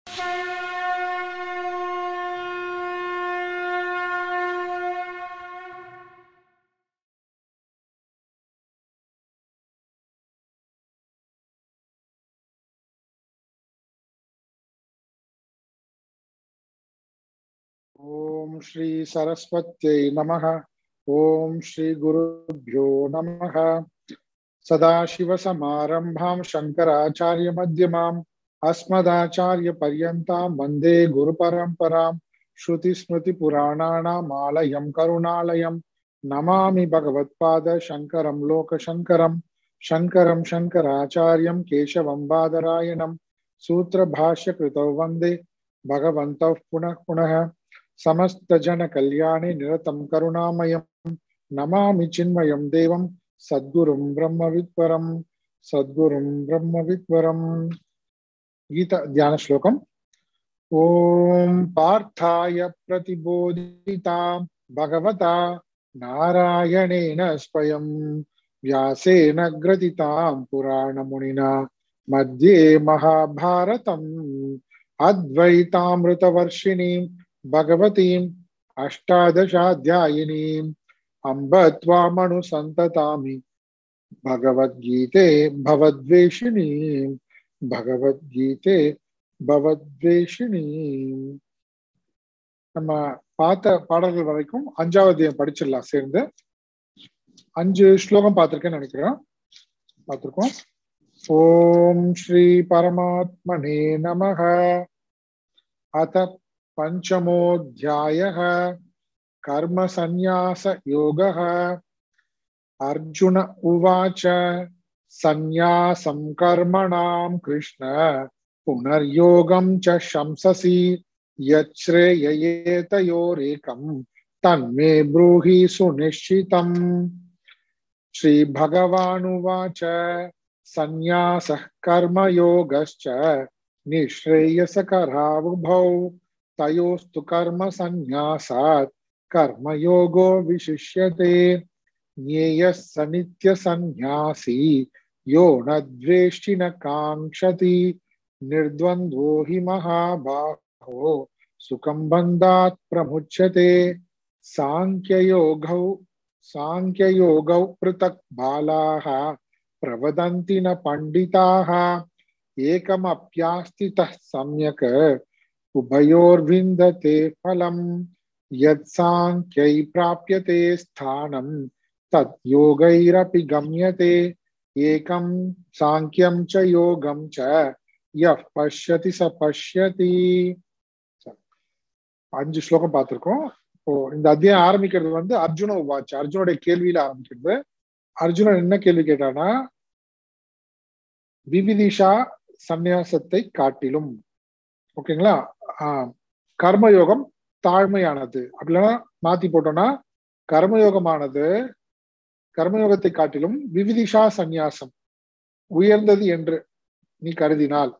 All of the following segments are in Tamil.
ॐ श्री सरस्वत्यै नमः ॐ श्री गुरुभ्यो नमः सदाशिवसमारम्भां शङ्कराचार्यमध्यमाम् अस्मदाचार्यपर्यन्तां वन्दे गुरुपरम्परां श्रुतिस्मृतिपुराणानाम् आलयं करुणालयं नमामि भगवत्पाद शङ्करं लोकशङ्करं शङ्करं शङ्कराचार्यं केशवं बादरायणं सूत्रभाष्यकृतौ वन्दे भगवन्तः पुनः पुनः समस्तजनकल्याणे निरतं करुणामयं नमामि चिन्मयं देवं सद्गुरुं ब्रह्मविद्वरं सद्गुरुं ब्रह्मविद्वरम् गीता ध्यानश्लोकम् ॐ पार्थाय प्रतिबोधिता भगवता नारायणेन स्वयं व्यासेन ग्रथितां पुराणमुनिना मध्ये महाभारतम् अद्वैतामृतवर्षिणीं भगवतीम् अष्टादशाध्यायिनीम् अम्ब त्वामनुसन्ततामि भगवद्गीते भवद्वेषिणीम् भगवद्गीते பவத்வேஷினி நம்ம பார்த்த பாடல்கள் வரைக்கும் அஞ்சாவது அத்தியாயம் படிச்சிடலாம் சேர்ந்து அஞ்சு ஸ்லோகம் பார்த்திருக்கேன்னு நினைக்கிறேன் பார்த்திருக்கோம் ஓம் ஸ்ரீ பரமாத்மனே நமக அத பஞ்சமோऽध्यायः कर्मसन्न्यासयोगः अर्जुन उवाच सन्न्यासं कर्मणां कृष्ण पुनर्योगं च शंससि यच्छ्रेययेतयोरेकं तन्मे ब्रूहि सुनिश्चितम् श्रीभगवानुवाच सन्न्यासः कर्मयोगश्च निःश्रेयसकरावुभौ तयोस्तु कर्मसन्न्यासात् कर्मयोगो विशिष्यते ज्ञेयः स नित्यसन्न्यासी यो न द्वेष्टि न काङ्क्षति निर्द्वन्द्वो हि महाबाहो सुखं बन्धात् प्रमुच्यते साङ्ख्ययोगौ साङ्ख्ययोगौ पृथक् बालाः प्रवदन्ति न पण्डिताः एकमप्यास्थितः सम्यक् उभयोर्विन्दते फलम् यत्साङ्ख्यै प्राप्यते स्थानं तत् योगैरपि गम्यते एकं साङ्ख्यं च योगं च यः பஷ்யதி ச பஷ்யதி அஞ்சு ஸ்லோகம் பார்த்திருக்கோம் இப்போ இந்த அத்தியாயம் ஆரம்பிக்கிறது வந்து அர்ஜுன உவாச்சு அர்ஜுனுடைய கேள்வியில ஆரம்பிக்கிறது அர்ஜுனன் என்ன கேள்வி கேட்டானா விவிதிஷா சந்நியாசத்தை காட்டிலும் ஓகேங்களா ஆஹ் கர்மயோகம் தாழ்மையானது அப்படின்னா மாத்தி போட்டோம்னா கர்மயோகமானது கர்மயோகத்தை காட்டிலும் விவிதிஷா சந்நியாசம் உயர்ந்தது என்று நீ கருதினால்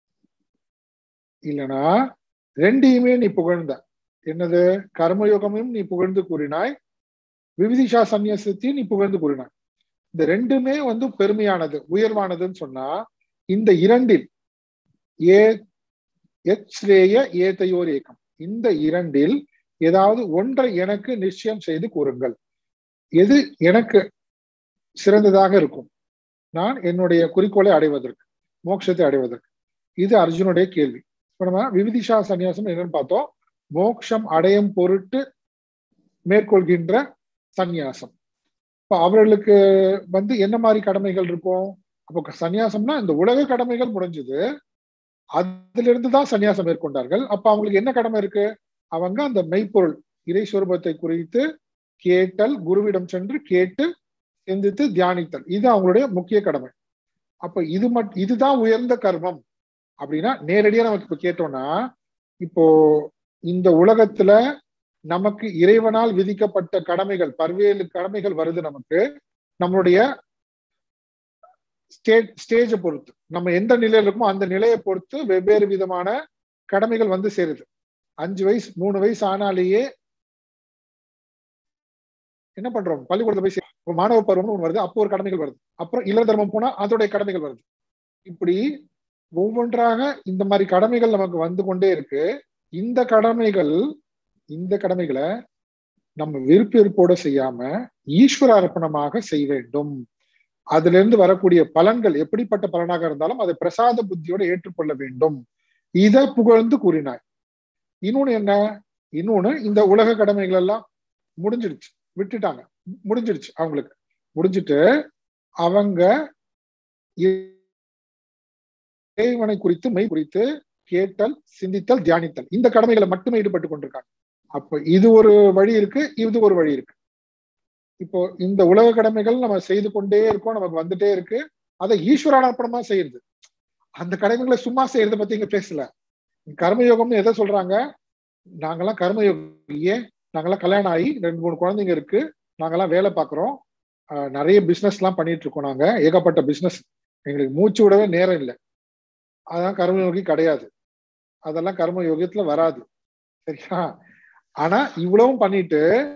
இல்லனா ரெண்டையுமே நீ புகழ்ந்த என்னது கர்மயோகமும் நீ புகழ்ந்து கூறினாய் விவிதிஷா சந்நியாசத்தையும் நீ புகழ்ந்து கூறினாய் இந்த ரெண்டுமே வந்து பெருமையானது உயர்வானதுன்னு சொன்னா இந்த இரண்டில் ஏ எச்ரேய ஏதையோர் ஏக்கம் இந்த இரண்டில் ஏதாவது ஒன்றை எனக்கு நிச்சயம் செய்து கூறுங்கள் எது எனக்கு சிறந்ததாக இருக்கும் நான் என்னுடைய குறிக்கோளை அடைவதற்கு மோட்சத்தை அடைவதற்கு இது அர்ஜுனுடைய கேள்வி இப்ப நம்ம விவிதிஷா சன்னியாசம் என்னன்னு பார்த்தோம் மோட்சம் அடையும் பொருட்டு மேற்கொள்கின்ற சந்நியாசம் இப்ப அவர்களுக்கு வந்து என்ன மாதிரி கடமைகள் இருக்கும் அப்போ சன்னியாசம்னா இந்த உலக கடமைகள் முடிஞ்சது அதுல இருந்து தான் சன்னியாசம் மேற்கொண்டார்கள் அப்ப அவங்களுக்கு என்ன கடமை இருக்கு அவங்க அந்த மெய்ப்பொருள் இறை சுரூபத்தை குறித்து கேட்டல் குருவிடம் சென்று கேட்டு சிந்தித்து தியானித்தல் இது அவங்களுடைய முக்கிய கடமை அப்ப இது மட் இதுதான் உயர்ந்த கர்மம் அப்படின்னா நேரடியா நமக்கு இப்ப கேட்டோம்னா இப்போ இந்த உலகத்துல நமக்கு இறைவனால் விதிக்கப்பட்ட கடமைகள் பல்வேறு கடமைகள் வருது நமக்கு நம்மளுடைய ஸ்டேஜ் ஸ்டேஜை பொறுத்து நம்ம எந்த நிலையில இருக்கோமோ அந்த நிலையை பொறுத்து வெவ்வேறு விதமான கடமைகள் வந்து சேருது அஞ்சு வயசு மூணு வயசு ஆனாலேயே என்ன பண்றோம் பள்ளிக்கூடத்துல போய் சே- மாணவ பருவம்னு ஒண்ணு வருது அப்போ ஒரு கடமைகள் வருது அப்புறம் இள தர்மம் போனா அதோடைய கடமைகள் வருது இப்படி ஒவ்வொன்றாக இந்த மாதிரி கடமைகள் நமக்கு வந்து கொண்டே இருக்கு இந்த கடமைகள் இந்த கடமைகளை நம்ம விருப்ப வெறுப்போட செய்யாம ஈஸ்வர அர்ப்பணமாக செய்ய வேண்டும் அதுல இருந்து வரக்கூடிய பலன்கள் எப்படிப்பட்ட பலனாக இருந்தாலும் அதை பிரசாத புத்தியோட ஏற்றுக்கொள்ள வேண்டும் இத புகழ்ந்து கூறினாய் இன்னொன்னு என்ன இன்னொன்னு இந்த உலக கடமைகள் எல்லாம் முடிஞ்சிடுச்சு விட்டுட்டாங்க முடிஞ்சிடுச்சு அவங்களுக்கு முடிஞ்சிட்டு அவங்க இறைவனை குறித்து மெய் குறித்து கேட்டல் சிந்தித்தல் தியானித்தல் இந்த கடமைகளை மட்டுமே ஈடுபட்டு கொண்டிருக்காங்க அப்ப இது ஒரு வழி இருக்கு இது ஒரு வழி இருக்கு இப்போ இந்த உலக கடமைகள் நம்ம செய்து கொண்டே இருக்கோம் நமக்கு வந்துட்டே இருக்கு அதை ஈஸ்வரார்ப்பணமா செய்யறது அந்த கடமைகளை சும்மா செய்யறத பத்தி இங்க பேசல கர்மயோகம்னு எதை சொல்றாங்க நாங்கெல்லாம் கர்மயோகம் ஏன் நாங்கெல்லாம் கல்யாணம் ஆகி ரெண்டு மூணு குழந்தைங்க இருக்கு நாங்கெல்லாம் வேலை பார்க்குறோம் நிறைய பிசினஸ் எல்லாம் பண்ணிட்டு இருக்கோம் நாங்க ஏகப்பட்ட பிசினஸ் எங்களுக்கு மூச்சு விடவே நேரம் இல்லை அதான் கர்மயோகி கிடையாது அதெல்லாம் கர்ம யோகியத்துல வராது சரியா ஆனா இவ்வளவும் பண்ணிட்டு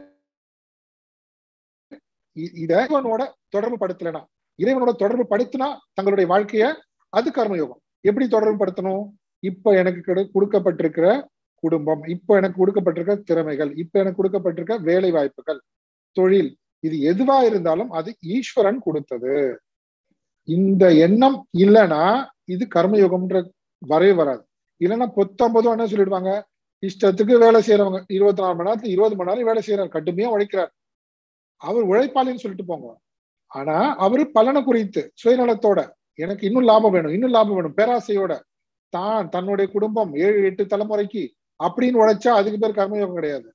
இத இறைவனோட தொடர்பு படுத்தலைனா இறைவனோட தொடர்பு படுத்தினா தங்களுடைய வாழ்க்கைய அது கர்மயோகம் எப்படி தொடர்பு படுத்தணும் இப்ப எனக்கு கொடுக்கப்பட்டிருக்கிற குடும்பம் இப்ப எனக்கு கொடுக்கப்பட்டிருக்க திறமைகள் இப்ப எனக்கு கொடுக்கப்பட்டிருக்க வேலை வாய்ப்புகள் தொழில் இது எதுவா இருந்தாலும் அது ஈஸ்வரன் கொடுத்தது இந்த எண்ணம் இல்லைன்னா இது கர்மயோகம்ன்ற வரவே வராது இல்லைன்னா பொத்தொன்பதும் என்ன சொல்லிடுவாங்க இஷ்டத்துக்கு வேலை செய்யறவங்க இருபத்தி நாலு மணி நேரத்துல இருபது மணி நேரம் வேலை செய்யறாரு கடுமையா உழைக்கிறார் அவர் உழைப்பாளின்னு சொல்லிட்டு போங்க ஆனா அவரு பலனை குறித்து சுயநலத்தோட எனக்கு இன்னும் லாபம் வேணும் இன்னும் லாபம் வேணும் பேராசையோட தான் தன்னுடைய குடும்பம் ஏழு எட்டு தலைமுறைக்கு அப்படின்னு உழைச்சா அதுக்கு பேர் கர்மயோகம் கிடையாது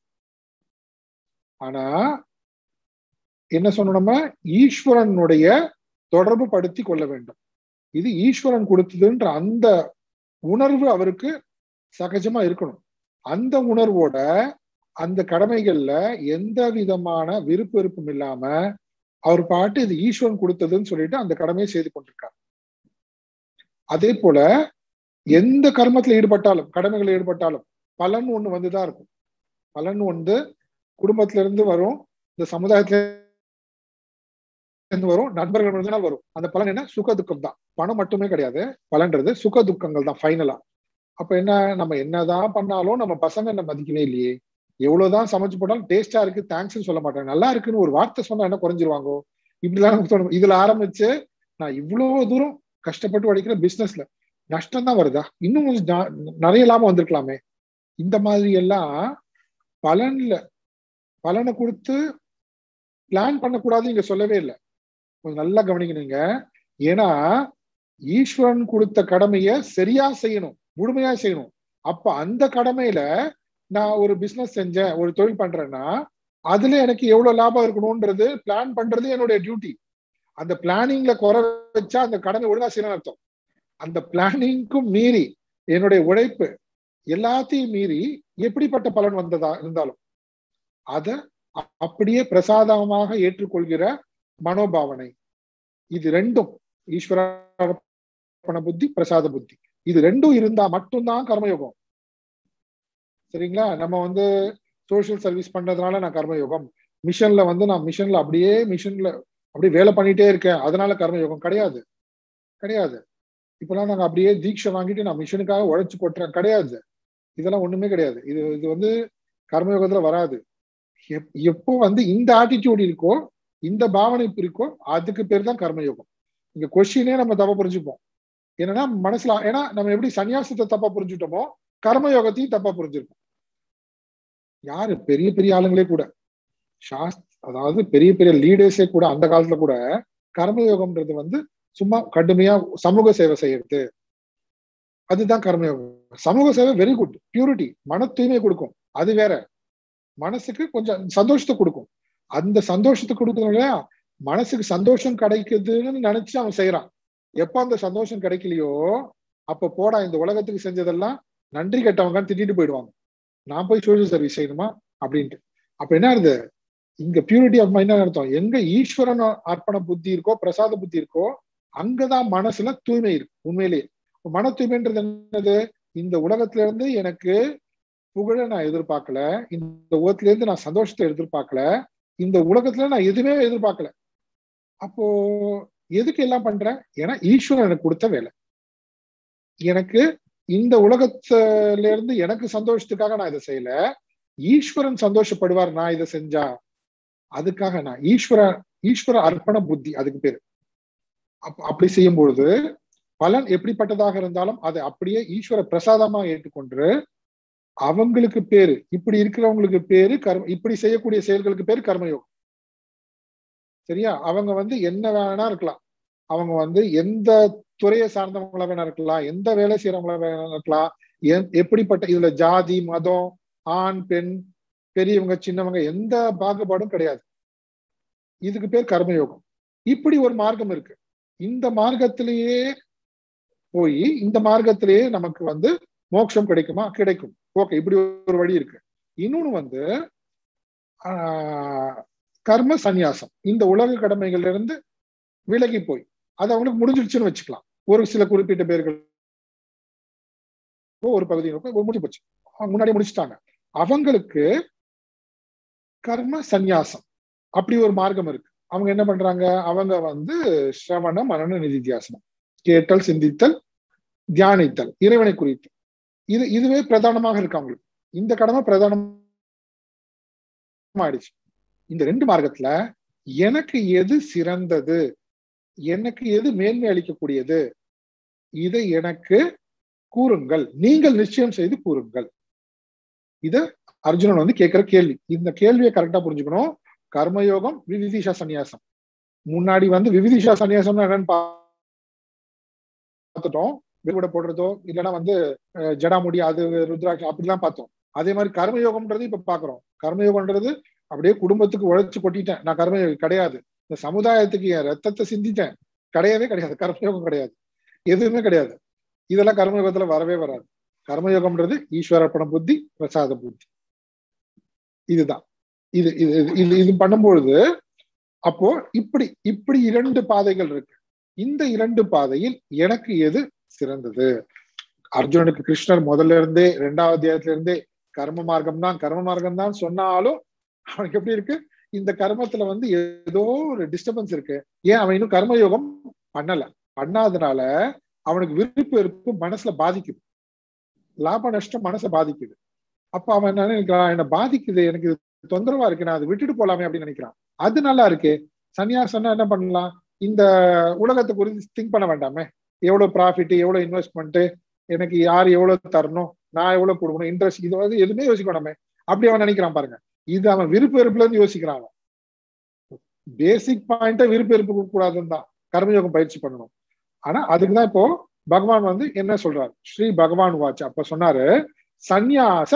ஆனா என்ன சொன்னோம்னா ஈஸ்வரனுடைய தொடர்பு படுத்தி கொள்ள வேண்டும் இது ஈஸ்வரன் கொடுத்ததுன்ற அந்த உணர்வு அவருக்கு சகஜமா இருக்கணும் அந்த உணர்வோட அந்த கடமைகள்ல எந்த விதமான விருப்ப விருப்பம் இல்லாம அவர் பாட்டு இது ஈஸ்வரன் கொடுத்ததுன்னு சொல்லிட்டு அந்த கடமையை செய்து கொண்டிருக்கார் அதே போல எந்த கர்மத்துல ஈடுபட்டாலும் கடமைகள் ஈடுபட்டாலும் பலன் ஒண்ணு வந்துதான் இருக்கும் பலன் வந்து குடும்பத்துல இருந்து வரும் இந்த சமுதாயத்துல இருந்து வரும் நண்பர்கள் இருந்தால் வரும் அந்த பலன் என்ன சுக துக்கம் தான் பணம் மட்டுமே கிடையாது பலன்றது சுக துக்கங்கள் தான் ஃபைனலா அப்ப என்ன நம்ம என்னதான் பண்ணாலும் நம்ம பசங்க என்ன மதிக்கவே இல்லையே எவ்வளவுதான் சமைச்சு போட்டாலும் டேஸ்டா இருக்கு தேங்க்ஸ்னு சொல்ல மாட்டாங்க நல்லா இருக்குன்னு ஒரு வார்த்தை சொன்னா என்ன குறைஞ்சிருவாங்கோ இப்படிலாம் தோணும் இதுல ஆரம்பிச்சு நான் இவ்வளவு தூரம் கஷ்டப்பட்டு உழைக்கிற பிசினஸ்ல நஷ்டம் தான் வருதா இன்னும் கொஞ்சம் நிறைய லாபம் வந்திருக்கலாமே இந்த மாதிரி எல்லாம் பலன்ல பலனை கொடுத்து பிளான் பண்ணக்கூடாது இங்க சொல்லவே இல்லை கொஞ்சம் நல்லா கவனிக்கணுங்க ஏன்னா ஈஸ்வரன் கொடுத்த கடமைய சரியா செய்யணும் முழுமையா செய்யணும் அப்ப அந்த கடமையில நான் ஒரு பிசினஸ் செஞ்சேன் ஒரு தொழில் பண்றேன்னா அதுல எனக்கு எவ்வளவு லாபம் இருக்கணும்ன்றது பிளான் பண்றது என்னுடைய டியூட்டி அந்த பிளானிங்ல குறை வச்சா அந்த கடமை ஒழுங்கா செய்யணும்னு அர்த்தம் அந்த பிளானிங்க்கும் மீறி என்னுடைய உழைப்பு எல்லாத்தையும் மீறி எப்படிப்பட்ட பலன் வந்ததா இருந்தாலும் அத அப்படியே பிரசாதமாக ஏற்றுக்கொள்கிற மனோபாவனை இது ரெண்டும் ஈஸ்வர புத்தி பிரசாத புத்தி இது ரெண்டும் இருந்தா மட்டும்தான் கர்மயோகம் சரிங்களா நம்ம வந்து சோசியல் சர்வீஸ் பண்றதுனால நான் கர்மயோகம் மிஷன்ல வந்து நான் மிஷன்ல அப்படியே மிஷன்ல அப்படியே வேலை பண்ணிட்டே இருக்கேன் அதனால கர்மயோகம் கிடையாது கிடையாது இப்பெல்லாம் நாங்க அப்படியே தீட்சை வாங்கிட்டு நான் மிஷனுக்காக உழைச்சு கொட்டுறேன் கிடையாது இதெல்லாம் ஒண்ணுமே கிடையாது இது இது வந்து கர்மயோகத்துல வராது எப்போ வந்து இந்த ஆட்டிடியூட் இருக்கோ இந்த பாவனை இருக்கோ அதுக்கு பேர் தான் கர்மயோகம் இங்க கொஸ்டினே நம்ம தப்பா புரிஞ்சுப்போம் என்னன்னா மனசுல ஏன்னா நம்ம எப்படி சன்னியாசத்தை தப்பா புரிஞ்சுட்டோமோ கர்மயோகத்தையும் தப்பா புரிஞ்சிருப்போம் யாரு பெரிய பெரிய ஆளுங்களே கூட சாஸ்த் அதாவது பெரிய பெரிய லீடர்ஸே கூட அந்த காலத்துல கூட கர்மயோகம்ன்றது வந்து சும்மா கடுமையா சமூக சேவை செய்யறது அதுதான் கர்மயோகம் சமூக சேவை வெரி குட் பியூரிட்டி மன தூய்மை கொடுக்கும் அது வேற மனசுக்கு கொஞ்சம் சந்தோஷத்தை கொடுக்கும் அந்த சந்தோஷத்தை கொடுக்கறதுனால மனசுக்கு சந்தோஷம் கிடைக்குதுன்னு நினைச்சு அவன் செய்யறான் எப்ப அந்த சந்தோஷம் கிடைக்கலையோ அப்ப போடா இந்த உலகத்துக்கு செஞ்சதெல்லாம் நன்றி கெட்டவங்கன்னு திட்டிட்டு போயிடுவாங்க நான் போய் சோசியல் சர்வீஸ் செய்யணுமா அப்படின்ட்டு அப்ப என்ன இருது இங்க பியூரிட்டி ஆஃப் மைண்ட் அர்த்தம் எங்க ஈஸ்வரன் அர்ப்பண புத்தி இருக்கோ பிரசாத புத்தி இருக்கோ அங்கதான் மனசுல தூய்மை இருக்கு உண்மையிலேயே மன தூய்மைன்றது என்னது இந்த உலகத்துல இருந்து எனக்கு புகழ நான் எதிர்பார்க்கல இந்த உலகத்துல இருந்து நான் சந்தோஷத்தை எதிர்பார்க்கல இந்த உலகத்துல நான் எதுவுமே எதிர்பார்க்கல அப்போ எதுக்கு எல்லாம் பண்றேன் ஏன்னா ஈஸ்வரன் எனக்கு கொடுத்த வேலை எனக்கு இந்த உலகத்துல இருந்து எனக்கு சந்தோஷத்துக்காக நான் இதை செய்யல ஈஸ்வரன் சந்தோஷப்படுவார் நான் இதை செஞ்சா அதுக்காக நான் ஈஸ்வர ஈஸ்வர அர்ப்பண புத்தி அதுக்கு பேரு அப் அப்படி செய்யும் பொழுது பலன் எப்படிப்பட்டதாக இருந்தாலும் அதை அப்படியே ஈஸ்வர பிரசாதமா ஏற்றுக்கொண்டு அவங்களுக்கு பேரு இப்படி இருக்கிறவங்களுக்கு பேரு கர்ம இப்படி செய்யக்கூடிய செயல்களுக்கு பேரு கர்மயோகம் சரியா அவங்க வந்து என்ன வேணா இருக்கலாம் அவங்க வந்து எந்த துறையை சார்ந்தவங்களா வேணா இருக்கலாம் எந்த வேலை செய்யறவங்களா வேணா இருக்கலாம் எப்படிப்பட்ட இதுல ஜாதி மதம் ஆண் பெண் பெரியவங்க சின்னவங்க எந்த பாகுபாடும் கிடையாது இதுக்கு பேர் கர்மயோகம் இப்படி ஒரு மார்க்கம் இருக்கு இந்த மார்க்கத்திலேயே போய் இந்த மார்க்கத்திலேயே நமக்கு வந்து மோட்சம் கிடைக்குமா கிடைக்கும் ஓகே இப்படி ஒரு வழி இருக்கு இன்னொன்னு வந்து ஆஹ் கர்ம சந்நியாசம் இந்த உலக கடமைகள்ல இருந்து விலகி போய் அது அவங்களுக்கு முடிஞ்சிருச்சுன்னு வச்சுக்கலாம் ஒரு சில குறிப்பிட்ட பேர்கள் ஒரு பகுதி முடிஞ்சு போச்சு முன்னாடி முடிச்சுட்டாங்க அவங்களுக்கு கர்ம சந்நியாசம் அப்படி ஒரு மார்க்கம் இருக்கு அவங்க என்ன பண்றாங்க அவங்க வந்து சிரவண மரண நிதித்தியாசனம் கேட்டல் சிந்தித்தல் தியானித்தல் இறைவனை குறித்து இது இதுவே பிரதானமாக இருக்கு அவங்களுக்கு இந்த கடமை பிரதானம் ஆயிடுச்சு இந்த ரெண்டு மார்க்கத்துல எனக்கு எது சிறந்தது எனக்கு எது மேன்மை அளிக்கக்கூடியது இதை எனக்கு கூறுங்கள் நீங்கள் நிச்சயம் செய்து கூறுங்கள் இத அர்ஜுனன் வந்து கேட்கிற கேள்வி இந்த கேள்வியை கரெக்டா புரிஞ்சுக்கணும் கர்மயோகம் விவிதிஷா சன்னியாசம் முன்னாடி வந்து விவிதிஷா சன்னியாசம்னா என்னன்னு பார்த்துட்டோம் விட போடுறதோ இல்லைன்னா வந்து ஜடாமுடி அது ருத்ராட்சி அப்படிலாம் பார்த்தோம் அதே மாதிரி கர்மயோகம்ன்றது இப்ப பாக்குறோம் கர்மயோகம்ன்றது அப்படியே குடும்பத்துக்கு உழைச்சு கொட்டிட்டேன் நான் கர்மயோகி கிடையாது இந்த சமுதாயத்துக்கு என் ரத்தத்தை சிந்திட்டேன் கிடையவே கிடையாது கர்மயோகம் கிடையாது எதுவுமே கிடையாது இதெல்லாம் கர்மயோகத்துல வரவே வராது கர்மயோகம்ன்றது ஈஸ்வரப்பண புத்தி பிரசாத புத்தி இதுதான் இது இது இது இது பண்ணும்பொழுது அப்போ இப்படி இப்படி இரண்டு பாதைகள் இருக்கு இந்த இரண்டு பாதையில் எனக்கு எது சிறந்தது அர்ஜுனனுக்கு கிருஷ்ணர் முதல்ல இருந்தே ரெண்டாவது அத்தியாயத்துல இருந்தே கர்ம மார்க்கம் தான் கர்ம மார்க்கம் தான் சொன்னாலும் அவனுக்கு எப்படி இருக்கு இந்த கர்மத்துல வந்து ஏதோ ஒரு டிஸ்டர்பன்ஸ் இருக்கு ஏன் அவன் இன்னும் கர்மயோகம் பண்ணல பண்ணாதனால அவனுக்கு விருப்பு வெறுப்பு மனசுல பாதிக்குது லாப நஷ்டம் மனசை பாதிக்குது அப்ப அவன் என்ன நினைக்கிறான் என்ன பாதிக்குது எனக்கு இது தொந்தரவா இருக்கு நான் அதை விட்டுட்டு போலாமே அப்படின்னு நினைக்கிறான் அது நல்லா இருக்கு சன்னியாசம்னா என்ன பண்ணலாம் இந்த உலகத்தை குறித்து திங்க் பண்ண வேண்டாமே எவ்வளவு ப்ராஃபிட் எவ்வளவு இன்வெஸ்ட்மெண்ட் எனக்கு யார் எவ்வளவு தரணும் நான் எவ்வளவு கொடுக்கணும் இன்ட்ரெஸ்ட் இது வந்து எதுவுமே யோசிக்கணுமே அப்படி அவன் நினைக்கிறான் பாருங்க இது அவன் விருப்ப வெறுப்புல இருந்து யோசிக்கிறான் அவன் பேசிக் பாயிண்ட விருப்ப வெறுப்பு கூடாதுன்னு தான் கர்மயோகம் பயிற்சி பண்ணணும் ஆனா அதுக்குதான் இப்போ பகவான் வந்து என்ன சொல்றாரு ஸ்ரீ பகவான் வாட்ச் அப்ப சொன்னாரு சந்நியாச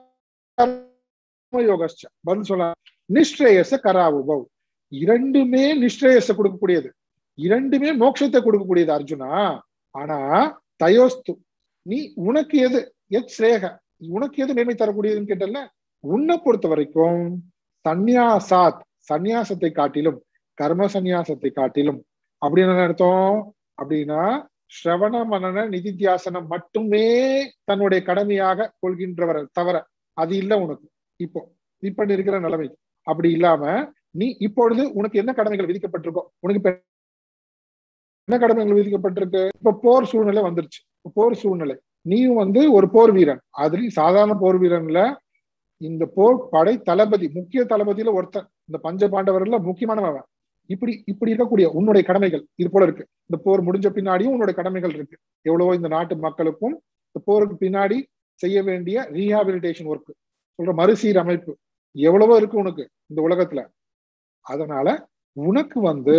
கர்மயோகஸ்ச பதில் சொல்ல நிஷ்ரேயச கராவுபவ் இரண்டுமே நிஷ்ரேயச கொடுக்கக்கூடியது இரண்டுமே மோட்சத்தை கொடுக்கக்கூடியது அர்ஜுனா ஆனா தயோஸ்து நீ உனக்கு எது எத் ஸ்ரேக உனக்கு எது மேன்மை தரக்கூடியதுன்னு கேட்டல உன்னை பொறுத்த வரைக்கும் சந்நியாசாத் சந்நியாசத்தை காட்டிலும் கர்ம சந்நியாசத்தை காட்டிலும் அப்படின்னு என்ன அர்த்தம் அப்படின்னா ஸ்ரவண மனன நிதித்தியாசனம் மட்டுமே தன்னுடைய கடமையாக கொள்கின்றவர் தவிர அது இல்ல உனக்கு இப்போ இப்ப இருக்கிற நிலைமை அப்படி இல்லாம நீ இப்பொழுது உனக்கு என்ன கடமைகள் விதிக்கப்பட்டிருக்கோ உனக்கு இப்ப என்ன கடமைகள் விதிக்கப்பட்டிருக்கு இப்ப போர் சூழ்நிலை வந்துருச்சு போர் சூழ்நிலை நீயும் வந்து ஒரு போர் வீரன் அதுலயும் சாதாரண போர் வீரன்ல இந்த போர் படை தளபதி முக்கிய தளபதியில ஒருத்தன் இந்த பஞ்ச பாண்டவர்ல முக்கியமானவன் இப்படி இப்படி இருக்கக்கூடிய உன்னுடைய கடமைகள் இது போல இருக்கு இந்த போர் முடிஞ்ச பின்னாடியும் உன்னுடைய கடமைகள் இருக்கு எவ்வளவோ இந்த நாட்டு மக்களுக்கும் இந்த போருக்கு பின்னாடி செய்ய வேண்டிய ரீஹாபிலிட்டேஷன் ஒர்க் சொல்ற மறுசீரமைப்பு எவ்வளவோ இருக்கு உனக்கு இந்த உலகத்துல அதனால உனக்கு வந்து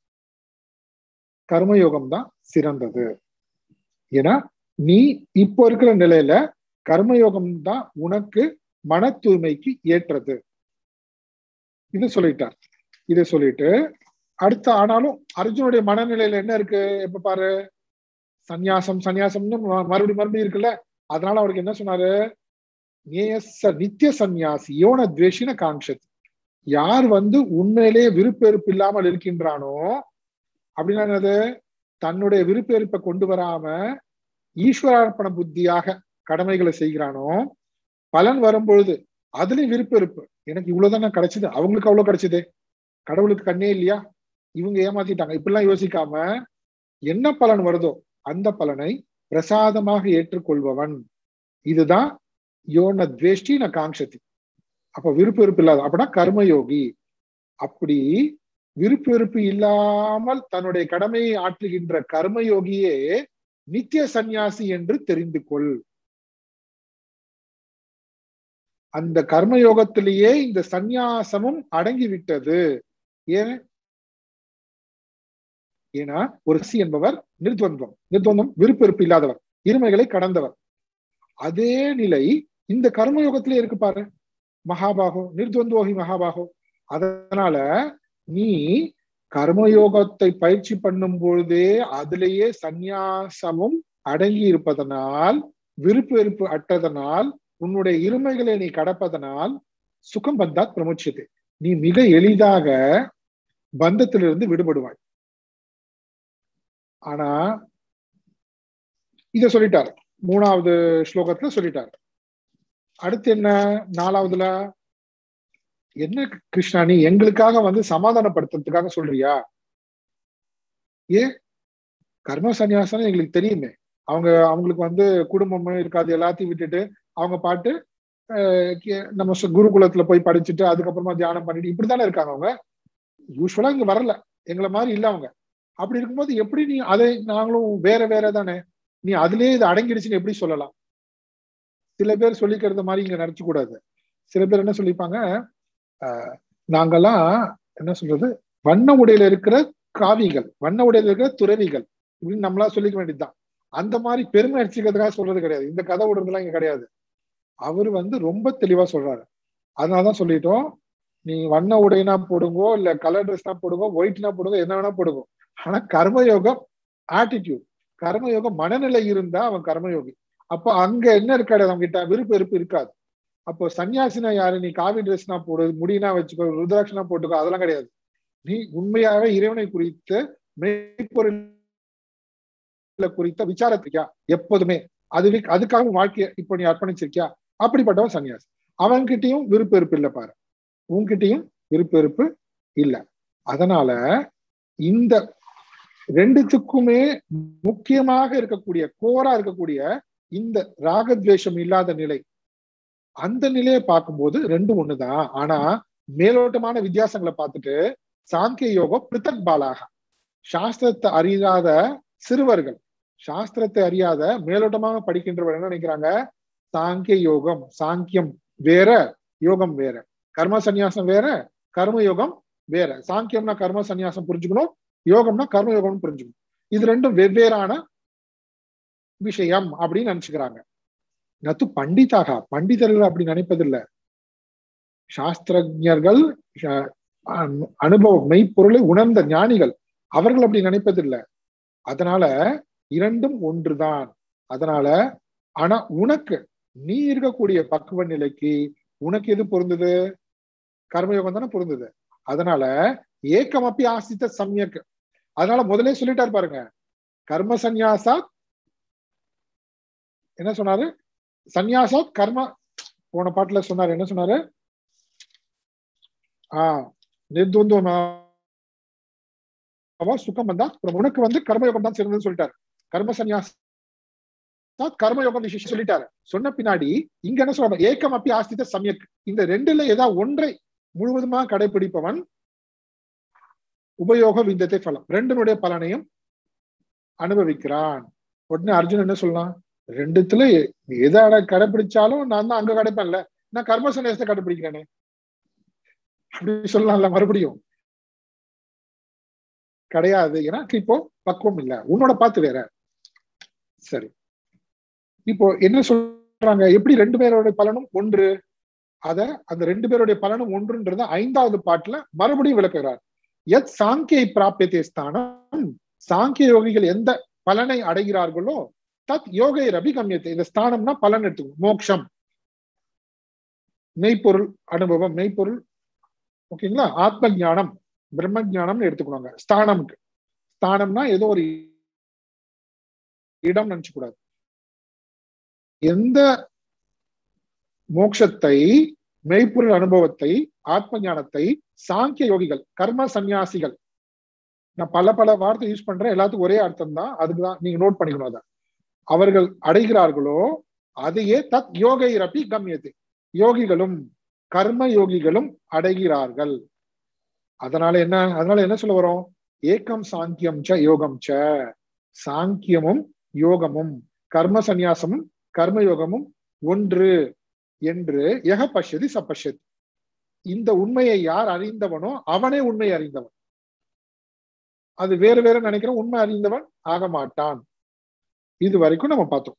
கர்மயோகம் தான் சிறந்தது ஏன்னா நீ இப்போ இருக்கிற நிலையில கர்மயோகம் தான் உனக்கு மன தூய்மைக்கு ஏற்றது இது சொல்லிட்டார் இதை சொல்லிட்டு அடுத்த ஆனாலும் அர்ஜுனுடைய மனநிலையில என்ன இருக்கு எப்ப பாரு சந்நியாசம் சந்நியாசம்னு மறுபடியும் மறுபடியும் இருக்குல்ல அதனால அவருக்கு என்ன சொன்னாரு நேயச நித்திய சந்நியாசி யோன துவேஷின காங்ஷத் யார் வந்து உண்மையிலே விருப்பெருப்பு இல்லாமல் இருக்கின்றானோ அப்படின்னா என்னது தன்னுடைய விருப்பெருப்பை கொண்டு வராம ஈஸ்வரார்ப்பண புத்தியாக கடமைகளை செய்கிறானோ பலன் வரும்பொழுது அதுலயும் விருப்பெருப்பு எனக்கு இவ்வளவுதானே கிடைச்சது அவங்களுக்கு அவ்வளவு கிடைச்சது கடவுளுக்கு கண்ணே இல்லையா இவங்க ஏமாத்திட்டாங்க இப்படிலாம் யோசிக்காம என்ன பலன் வருதோ அந்த பலனை பிரசாதமாக ஏற்றுக்கொள்பவன் இதுதான் யோன துவேஷ்டி ந காங்ஷதி அப்ப விருப்ப வெறுப்பு இல்லாத அப்படின்னா கர்மயோகி அப்படி விருப்ப வெறுப்பு இல்லாமல் தன்னுடைய கடமையை ஆற்றுகின்ற கர்மயோகியே நித்திய சந்நியாசி என்று தெரிந்து கொள் அந்த கர்மயோகத்திலேயே இந்த சந்நியாசமும் அடங்கி விட்டது ஏன் ஏன்னா ஒரு சி என்பவர் நிர்துவந்தம் நிர்துவந்தம் விருப்ப வெறுப்பு இல்லாதவர் இருமைகளை கடந்தவர் அதே நிலை இந்த கர்மயோகத்திலே இருக்கு பாரு மகாபாகோ நிர்துவந்தோகி மகாபாகோ அதனால நீ கர்மயோகத்தை பயிற்சி பண்ணும் பொழுதே அதிலேயே சந்நியாசமும் அடங்கி இருப்பதனால் விருப்பு வெறுப்பு அற்றதனால் உன்னுடைய இருமைகளை நீ கடப்பதனால் சுகம் பந்தாத் பிரமுச்சியது நீ மிக எளிதாக பந்தத்திலிருந்து விடுபடுவாய் ஆனா இத சொல்லிட்டார் மூணாவது ஸ்லோகத்துல சொல்லிட்டார் அடுத்து என்ன நாலாவதுல என்ன கிருஷ்ணா நீ எங்களுக்காக வந்து சமாதானப்படுத்துறதுக்காக சொல்றியா ஏ கர்ம சந்நியாசம் எங்களுக்கு தெரியுமே அவங்க அவங்களுக்கு வந்து குடும்பம் இருக்காது எல்லாத்தையும் விட்டுட்டு அவங்க பாட்டு நம்ம குருகுலத்துல போய் படிச்சுட்டு அதுக்கப்புறமா தியானம் பண்ணிட்டு இப்படித்தானே இருக்காங்க அவங்க யூஸ்வலா இங்க வரல எங்களை மாதிரி இல்ல அவங்க அப்படி இருக்கும்போது எப்படி நீ அதை நாங்களும் வேற வேற தானே நீ அதுலயே இது அடங்கிடுச்சுன்னு எப்படி சொல்லலாம் சில பேர் சொல்லிக்கிறது மாதிரி இங்க நினைச்சு கூடாது சில பேர் என்ன சொல்லிப்பாங்க ஆஹ் நாங்கெல்லாம் என்ன சொல்றது வண்ண உடையில இருக்கிற காவிகள் வண்ண உடையில இருக்கிற துறவிகள் இப்படின்னு நம்மளா சொல்லிக்க வேண்டியதுதான் அந்த மாதிரி பெருமை அடிச்சுக்கிறதுக்காக சொல்றது கிடையாது இந்த கதை விடுறதுலாம் இங்க கிடையாது அவரு வந்து ரொம்ப தெளிவா சொல்றாரு அதனாலதான் சொல்லிட்டோம் நீ வண்ண உடைனா போடுங்கோ இல்ல கலர் ட்ரெஸ்னா போடுங்க ஒயிட்னா போடுங்க என்ன வேணா போடுங்க ஆனா கர்மயோகம் ஆட்டிடியூட் கர்மயோகம் மனநிலை இருந்தா அவன் கர்மயோகி அப்போ அங்க என்ன இருக்காது அவங்க கிட்ட விருப்ப வெறுப்பு இருக்காது அப்போ சன்னியாசினா யாரு நீ காவி ட்ரெஸ்னா போடு முடினா வச்சுக்கோ ருத்ராட்சனா போட்டுக்கோ அதெல்லாம் கிடையாது நீ உண்மையாவே இறைவனை குறித்த மெய்ப்பொருள் குறித்த விசாரத்திருக்கியா எப்போதுமே அதுவே அதுக்காக வாழ்க்கைய இப்போ நீ அர்ப்பணிச்சிருக்கியா அப்படிப்பட்டவன் சன்னியாசி அவன்கிட்டயும் விருப்ப வெறுப்பு இல்லை பாரு உன்கிட்டயும் விருப்ப வெறுப்பு இல்லை அதனால இந்த ரெண்டுத்துக்குமே முக்கியமாக இருக்கக்கூடிய கோரா இருக்கக்கூடிய இந்த ராகத்வேஷம் இல்லாத நிலை அந்த நிலையை பார்க்கும்போது ரெண்டும் ஒண்ணுதான் ஆனா மேலோட்டமான வித்தியாசங்களை பார்த்துட்டு சாங்கிய யோகம் பிரித்தக் பாலாக சாஸ்திரத்தை அறியாத சிறுவர்கள் சாஸ்திரத்தை அறியாத மேலோட்டமாக படிக்கின்றவர் என்ன நினைக்கிறாங்க சாங்கிய யோகம் சாங்கியம் வேற யோகம் வேற கர்ம சந்நியாசம் வேற கர்ம யோகம் வேற சாங்கியம்னா கர்ம சந்நியாசம் புரிஞ்சுக்கணும் யோகம்னா கர்ம யோகம்னு புரிஞ்சுக்கணும் இது ரெண்டும் வெவ்வேறான விஷயம் அப்படின்னு நினைச்சுக்கிறாங்க நத்து பண்டிதாக பண்டிதர்கள் அப்படி நினைப்பதில்லை சாஸ்திரஜர்கள் அனுபவம் மெய்ப்பொருளை உணர்ந்த ஞானிகள் அவர்கள் அப்படி நினைப்பதில்லை அதனால இரண்டும் ஒன்றுதான் அதனால ஆனா உனக்கு நீ இருக்கக்கூடிய பக்குவ நிலைக்கு உனக்கு எது பொருந்தது கர்மயோகம் தானே பொருந்தது அதனால ஏக்கம் அப்படி ஆசித்த சமயக்கு அதனால முதலே சொல்லிட்டாரு பாருங்க கர்ம சந்நியாசா என்ன சொன்னாரு சந்நியாசா கர்ம போன பாட்டுல சொன்னாரு என்ன சொன்னாரு ஆஹ் நிர்துவந்தம் சுகம் வந்தா உனக்கு வந்து கர்மயோகம் தான் சிறந்ததுன்னு சொல்லிட்டாரு கர்ம சந்நியாசா கர்மயோகம் விஷயம் சொல்லிட்டாரு சொன்ன பின்னாடி இங்க என்ன சொல்றாங்க ஏக்கம் அப்படி ஆஸ்தித்த சமயக் இந்த ரெண்டுல ஏதாவது ஒன்றை முழுவதுமாக கடைபிடிப்பவன் உபயோக விந்தத்தை பலம் ரெண்டினுடைய பலனையும் அனுபவிக்கிறான் உடனே அர்ஜுன் என்ன சொல்லலாம் ரெண்டுத்துல எதை கடைபிடிச்சாலும் நான் தான் அங்க கடைப்பேன்ல நான் கர்ம சன்னியாசத்தை கடைபிடிக்கிறேனே அப்படி சொல்லலாம்ல மறுபடியும் கிடையாது எனக்கு இப்போ பக்குவம் இல்ல உன்னோட பார்த்து வேற சரி இப்போ என்ன சொல்றாங்க எப்படி ரெண்டு பேரோட பலனும் ஒன்று அத அந்த ரெண்டு பேருடைய பலனும் ஒன்றுன்றத ஐந்தாவது பாட்டுல மறுபடியும் விளக்குகிறார் எத் சாங்கியை பிராபியத்தை ஸ்தானம் சாங்கிய யோகிகள் எந்த பலனை அடைகிறார்களோ தத் யோகை ரபி கம்யத்தை இந்த ஸ்தானம்னா பலன் எடுத்துக்கணும் மோக்ஷம் மெய்ப்பொருள் அனுபவம் மெய்ப்பொருள் ஓகேங்களா ஆத்ம ஜானம் பிரம்ம ஜானம்னு எடுத்துக்கணுங்க ஸ்தானம்க்கு ஸ்தானம்னா ஏதோ ஒரு இடம் நினைச்சு கூடாது எந்த மோட்சத்தை மெய்ப்பொருள் அனுபவத்தை ஆத்ம ஞானத்தை சாங்கிய யோகிகள் கர்ம சந்நியாசிகள் நான் பல பல வார்த்தை யூஸ் பண்றேன் எல்லாத்துக்கும் ஒரே அர்த்தம் தான் அதுக்குதான் நீங்க நோட் பண்ணிக்கணும் அதை அவர்கள் அடைகிறார்களோ அதையே தத் யோகைரப்பி கம்யத்தை யோகிகளும் கர்ம யோகிகளும் அடைகிறார்கள் அதனால என்ன அதனால என்ன சொல்ல வரோம் ஏக்கம் சாங்கியம் ச யோகம் ச சாங்கியமும் யோகமும் கர்ம சந்நியாசமும் கர்ம யோகமும் ஒன்று என்று எக பஷ்யதி சப்பஷ்யத் இந்த உண்மையை யார் அறிந்தவனோ அவனே உண்மை அறிந்தவன் அது வேறு வேற நினைக்கிறோம் உண்மை அறிந்தவன் ஆக மாட்டான் இது வரைக்கும் நம்ம பார்த்தோம்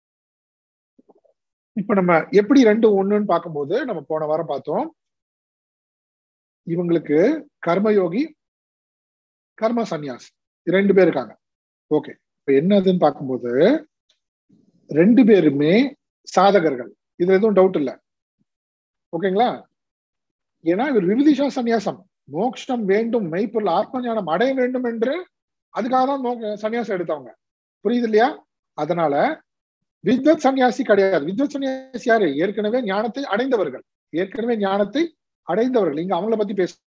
இப்ப நம்ம எப்படி ரெண்டு ஒண்ணுன்னு பார்க்கும்போது நம்ம போன வாரம் பார்த்தோம் இவங்களுக்கு கர்மயோகி கர்ம சந்நியாஸ் ரெண்டு பேர் இருக்காங்க ஓகே இப்ப என்னதுன்னு பார்க்கும்போது ரெண்டு பேருமே சாதகர்கள் இதுல எதுவும் டவுட் இல்லை ஓகேங்களா ஏன்னா இவர் விவிதிஷா சந்நியாசம் மோக்ஷம் வேண்டும் மெய்ப்பொருள் ஆத்ம ஞானம் அடைய வேண்டும் என்று அதுக்காக தான் மோ- சந்நியாசம் எடுத்தவங்க புரியுது இல்லையா அதனால வித்வத் சன்னியாசி கிடையாது வித்வத் சன்னியாசி யாரு ஏற்கனவே ஞானத்தை அடைந்தவர்கள் ஏற்கனவே ஞானத்தை அடைந்தவர்கள் இங்க அவங்கள பத்தி பேசல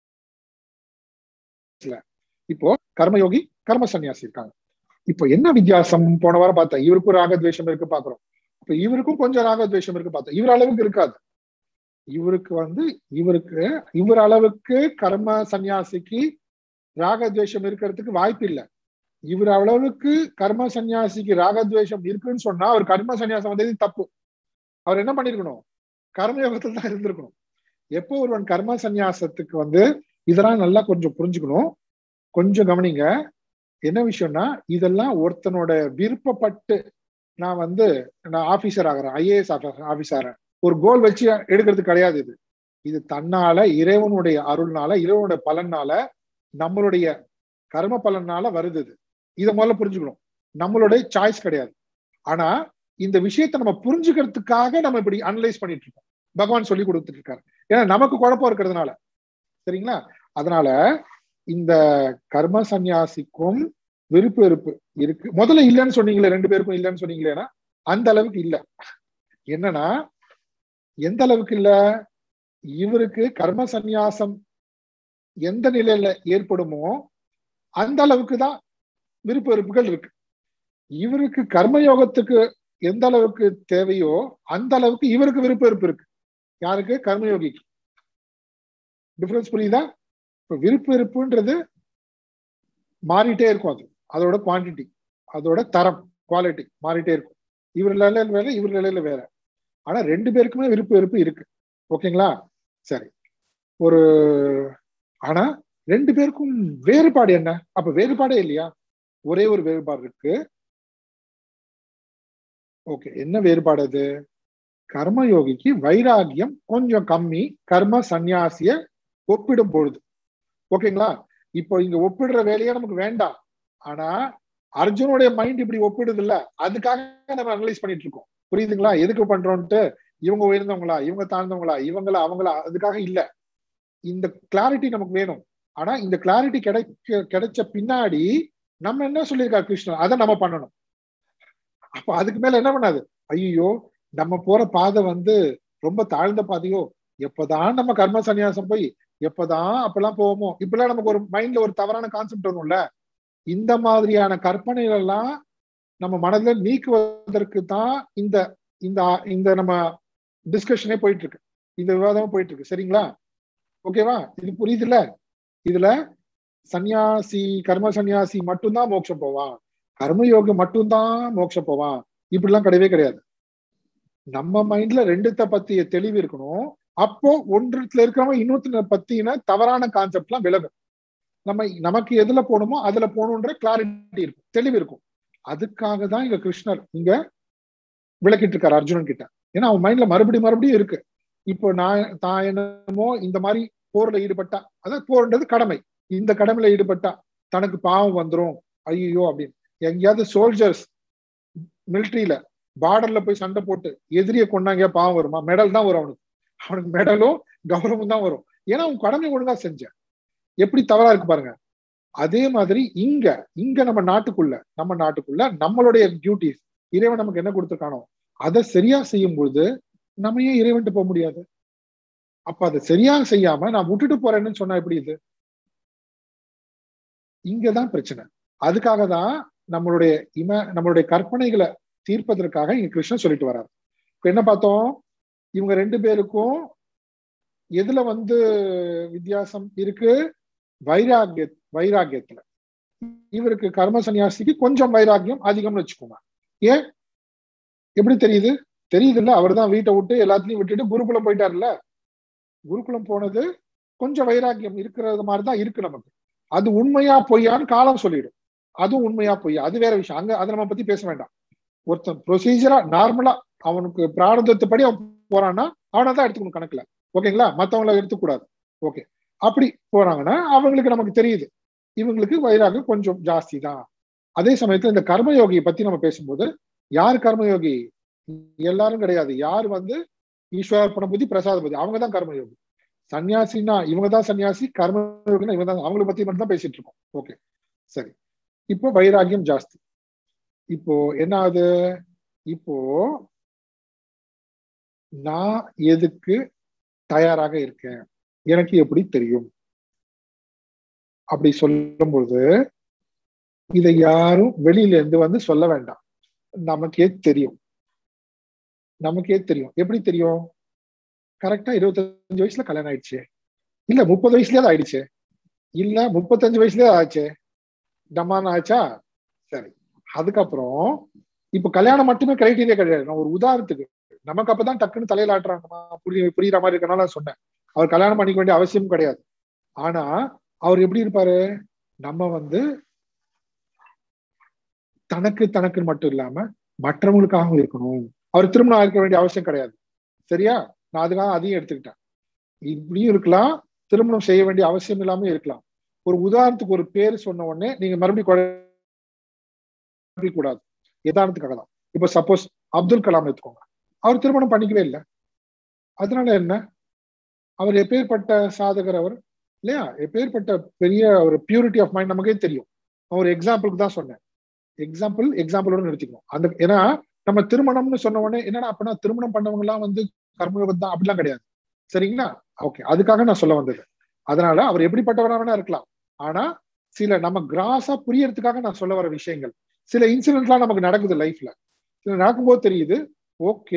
இப்போ கர்மயோகி கர்ம சன்னியாசி இருக்காங்க இப்போ என்ன வித்தியாசம் போன வாரம் பார்த்தேன் இவருக்கும் ராகத்வேஷம் இருக்கு பாக்குறோம் இப்ப இவருக்கும் கொஞ்சம் ராகத்வேஷம் இருக்கு பார்த்தோம் இவர் அளவுக்கு இருக்காது இவருக்கு வந்து இவருக்கு இவர் அளவுக்கு கர்ம சன்னியாசிக்கு ராகத்வேஷம் இருக்கிறதுக்கு வாய்ப்பு இல்லை இவர் அளவுக்கு கர்ம சன்னியாசிக்கு ராகத்வேஷம் இருக்குன்னு சொன்னா அவர் கர்ம சன்னியாசம் வந்தது தப்பு அவர் என்ன பண்ணிருக்கணும் கர்மயோகத்துல தான் இருந்திருக்கணும் எப்போ ஒருவன் கர்ம சந்நியாசத்துக்கு வந்து இதெல்லாம் நல்லா கொஞ்சம் புரிஞ்சுக்கணும் கொஞ்சம் கவனிங்க என்ன விஷயம்னா இதெல்லாம் ஒருத்தனோட விருப்பப்பட்டு நான் வந்து நான் ஆபீசர் ஆகிறேன் ஐஏஎஸ் ஆபீசர் ஒரு கோல் வச்சு எடுக்கிறது கிடையாது இது இது தன்னால இறைவனுடைய அருள்னால இறைவனுடைய பலனால நம்மளுடைய கர்ம பலனால வருது இது இதை முதல்ல புரிஞ்சுக்கணும் நம்மளுடைய சாய்ஸ் கிடையாது ஆனா இந்த விஷயத்தை நம்ம புரிஞ்சுக்கிறதுக்காக நம்ம இப்படி அனலைஸ் பண்ணிட்டு இருக்கோம் பகவான் சொல்லி கொடுத்துட்டு இருக்காரு ஏன்னா நமக்கு குழப்பம் இருக்கிறதுனால சரிங்களா அதனால இந்த கர்ம சந்நியாசிக்கும் விருப்பு வெறுப்பு இருக்கு முதல்ல இல்லைன்னு சொன்னீங்களே ரெண்டு பேருக்கும் இல்லைன்னு சொன்னீங்களேன்னா அந்த அளவுக்கு இல்ல என்னன்னா எந்த அளவுக்கு இல்ல இவருக்கு கர்ம சந்நியாசம் எந்த நிலையில ஏற்படுமோ அந்த அளவுக்கு தான் விருப்ப வெறுப்புகள் இருக்கு இவருக்கு கர்மயோகத்துக்கு எந்த அளவுக்கு தேவையோ அந்த அளவுக்கு இவருக்கு விருப்ப வெறுப்பு இருக்கு யாருக்கு கர்மயோகிக்கு டிஃபரன்ஸ் புரியுதா இப்ப விருப்ப வெறுப்புன்றது மாறிட்டே இருக்கும் அது அதோட குவான்டிட்டி அதோட தரம் குவாலிட்டி மாறிட்டே இருக்கும் இவர் நிலையில வேற இவர் நிலையில வேற ஆனா ரெண்டு பேருக்குமே விருப்ப வெறுப்பு இருக்கு ஓகேங்களா சரி ஒரு ஆனா ரெண்டு பேருக்கும் வேறுபாடு என்ன அப்ப வேறுபாடே இல்லையா ஒரே ஒரு வேறுபாடு இருக்கு ஓகே என்ன வேறுபாடு அது கர்மயோகிக்கு வைராகியம் கொஞ்சம் கம்மி கர்ம சந்நியாசிய ஒப்பிடும் பொழுது ஓகேங்களா இப்போ இங்க ஒப்பிடுற வேலையே நமக்கு வேண்டாம் ஆனா அர்ஜுனுடைய மைண்ட் இப்படி ஒப்பிடுது இல்ல அதுக்காக நம்ம அனலைஸ் பண்ணிட்டு இருக்கோம் புரியுதுங்களா எதுக்கு பண்றோம்ட்டு இவங்க உயர்ந்தவங்களா இவங்க தாழ்ந்தவங்களா இவங்களா அவங்களா அதுக்காக இல்ல இந்த கிளாரிட்டி நமக்கு வேணும் ஆனா இந்த கிளாரிட்டி கிடைக்க கிடைச்ச பின்னாடி நம்ம என்ன சொல்லியிருக்காரு கிருஷ்ணன் அதை நம்ம பண்ணணும் அப்ப அதுக்கு மேல என்ன பண்ணாது ஐயோ நம்ம போற பாதை வந்து ரொம்ப தாழ்ந்த பாதையோ எப்பதான் நம்ம கர்ம சந்நியாசம் போய் எப்பதான் அப்பெல்லாம் போவோமோ இப்பெல்லாம் நமக்கு ஒரு மைண்ட்ல ஒரு தவறான கான்செப்ட் வரும்ல இந்த மாதிரியான கற்பனைகள் எல்லாம் நம்ம மனதில் நீக்குவதற்கு தான் இந்த இந்த இந்த நம்ம டிஸ்கஷனே போயிட்டு இருக்கு இந்த விவாதமும் போயிட்டு இருக்கு சரிங்களா ஓகேவா இது புரியுதுல்ல இதுல சன்னியாசி கர்ம சன்னியாசி மட்டும்தான் மோட்சம் போவான் கர்மயோகி மட்டும்தான் மோட்சம் போவான் இப்படிலாம் கிடையவே கிடையாது நம்ம மைண்ட்ல ரெண்டுத்த பத்திய தெளிவு இருக்கணும் அப்போ ஒன்றுல இருக்கிறவங்க இன்னொருத்த பத்தின தவறான கான்செப்ட் எல்லாம் விலகும் நம்ம நமக்கு எதுல போகணுமோ அதுல போகணுன்ற கிளாரிட்டி இருக்கும் தெளிவு இருக்கும் அதுக்காக தான் இங்க கிருஷ்ணர் இங்க விளக்கிட்டு இருக்காரு அர்ஜுனன் கிட்ட ஏன்னா அவன் மைண்ட்ல மறுபடியும் மறுபடியும் இருக்கு இப்போ நான் தான் என்னமோ இந்த மாதிரி போர்ல ஈடுபட்டா அதாவது போர்ன்றது கடமை இந்த கடமையில ஈடுபட்டா தனக்கு பாவம் வந்துரும் ஐயோ அப்படின்னு எங்கேயாவது சோல்ஜர்ஸ் மிலிட்ரியில பார்டர்ல போய் சண்டை போட்டு எதிரிய கொண்டாங்க பாவம் வருமா மெடல் தான் வரும் அவனுக்கு அவனுக்கு மெடலும் கௌரவம் தான் வரும் ஏன்னா அவன் கடமை ஒழுங்கா செஞ்ச எப்படி தவறா இருக்கு பாருங்க அதே மாதிரி இங்க இங்க நம்ம நாட்டுக்குள்ள நம்ம நாட்டுக்குள்ள நம்மளுடைய டியூட்டிஸ் இறைவன் நமக்கு என்ன கொடுத்துருக்கானோ அதை சரியா செய்யும் பொழுது நம்ம ஏன் இறைவன்ட்டு போக முடியாது அப்ப அதை சரியா செய்யாம நான் விட்டுட்டு போறேன்னு சொன்னா எப்படி இது இங்கதான் பிரச்சனை அதுக்காக தான் நம்மளுடைய இம நம்மளுடைய கற்பனைகளை தீர்ப்பதற்காக இங்க கிருஷ்ணன் சொல்லிட்டு வர்றாரு இப்ப என்ன பார்த்தோம் இவங்க ரெண்டு பேருக்கும் எதுல வந்து வித்தியாசம் இருக்கு வைராகிய வைராகியத்துல இவருக்கு கர்ம சன்னியாசிக்கு கொஞ்சம் வைராகியம் அதிகம்னு வச்சுக்கோங்க ஏன் எப்படி தெரியுது தெரியுது இல்ல அவர் தான் வீட்டை விட்டு எல்லாத்தையும் விட்டுட்டு குருகுலம் போயிட்டாருல்ல குருகுலம் போனது கொஞ்சம் வைராக்கியம் இருக்கிறது மாதிரி தான் இருக்கு நமக்கு அது உண்மையா பொய்யான்னு காலம் சொல்லிடும் அதுவும் உண்மையா பொய்யா அது வேற விஷயம் அங்க அதை நம்ம பத்தி பேச வேண்டாம் ஒருத்தன் ப்ரொசீஜரா நார்மலா அவனுக்கு பிராரதத்தை படி அவன் போறான்னா அவனை தான் எடுத்துக்கணும் கணக்குல ஓகேங்களா மத்தவங்கள எடுத்துக்கூடாது ஓகே அப்படி போறாங்கன்னா அவங்களுக்கு நமக்கு தெரியுது இவங்களுக்கு வைராகம் கொஞ்சம் ஜாஸ்தி தான் அதே சமயத்துல இந்த கர்மயோகியை பத்தி நம்ம பேசும்போது யார் கர்மயோகி எல்லாரும் கிடையாது யார் வந்து ஈஸ்வர புத்தி பிரசாத புத்தி அவங்க தான் கர்மயோகி சன்னியாசினா இவங்க தான் சன்னியாசி கர்மயோகினா இவங்க தான் அவங்கள பத்தி மட்டும் தான் பேசிட்டு இருக்கோம் ஓகே சரி இப்போ வைராகியம் ஜாஸ்தி இப்போ என்ன ஆகுது இப்போ நான் எதுக்கு தயாராக இருக்கேன் எனக்கு எப்படி தெரியும் அப்படி சொல்லும்போது இதை யாரும் வெளியில இருந்து வந்து சொல்ல வேண்டாம் நமக்கே தெரியும் நமக்கே தெரியும் எப்படி தெரியும் கரெக்டா இருபத்தஞ்சு வயசுல கல்யாணம் ஆயிடுச்சு இல்ல முப்பது வயசுலயே அது ஆயிடுச்சு இல்ல முப்பத்தஞ்சு வயசுலயே ஆச்சு டமான ஆச்சா சரி அதுக்கப்புறம் இப்ப கல்யாணம் மட்டுமே கிரைட்டீரியா கிடையாது நான் ஒரு உதாரணத்துக்கு நமக்கு அப்பதான் டக்குன்னு தலையில ஆட்டுறாங்க புரிய புரியுற மாதிரி இருக்கனால சொன்னேன் அவர் கல்யாணம் பண்ணிக்க வேண்டிய அவசியம் கிடையாது ஆனா அவர் எப்படி இருப்பாரு நம்ம வந்து தனக்கு தனக்குன்னு மட்டும் இல்லாம மற்றவங்களுக்காகவும் இருக்கணும் அவர் திருமணம் இருக்க வேண்டிய அவசியம் கிடையாது சரியா நான் அதுக்காக அதையும் எடுத்துக்கிட்டேன் இப்படியும் இருக்கலாம் திருமணம் செய்ய வேண்டிய அவசியம் இல்லாம இருக்கலாம் ஒரு உதாரணத்துக்கு ஒரு பேர் சொன்ன உடனே நீங்க மறுபடியும் கூடாது எதாரணத்துக்காக தான் இப்ப சப்போஸ் அப்துல் கலாம் எடுத்துக்கோங்க அவர் திருமணம் பண்ணிக்கவே இல்லை அதனால என்ன அவர் எப்பேற்பட்ட சாதகர் அவர் இல்லையா எப்பேற்பட்ட பெரிய ஒரு பியூரிட்டி ஆஃப் மைண்ட் நமக்கே தெரியும் ஒரு எக்ஸாம்பிளுக்கு தான் சொன்னேன் எக்ஸாம்பிள் எக்ஸாம்பிளோட நிறுத்திக்கணும் அந்த ஏன்னா நம்ம திருமணம்னு சொன்ன உடனே என்னன்னா அப்படின்னா திருமணம் பண்ணவங்க எல்லாம் வந்து கர்மயோகம் தான் அப்படிலாம் கிடையாது சரிங்களா ஓகே அதுக்காக நான் சொல்ல வந்தது அதனால அவர் எப்படிப்பட்டவரா வேணா இருக்கலாம் ஆனா சில நம்ம கிராஸா புரியறதுக்காக நான் சொல்ல வர விஷயங்கள் சில இன்சிடென்ட்லாம் நமக்கு நடக்குது லைஃப்ல சில நடக்கும்போது தெரியுது ஓகே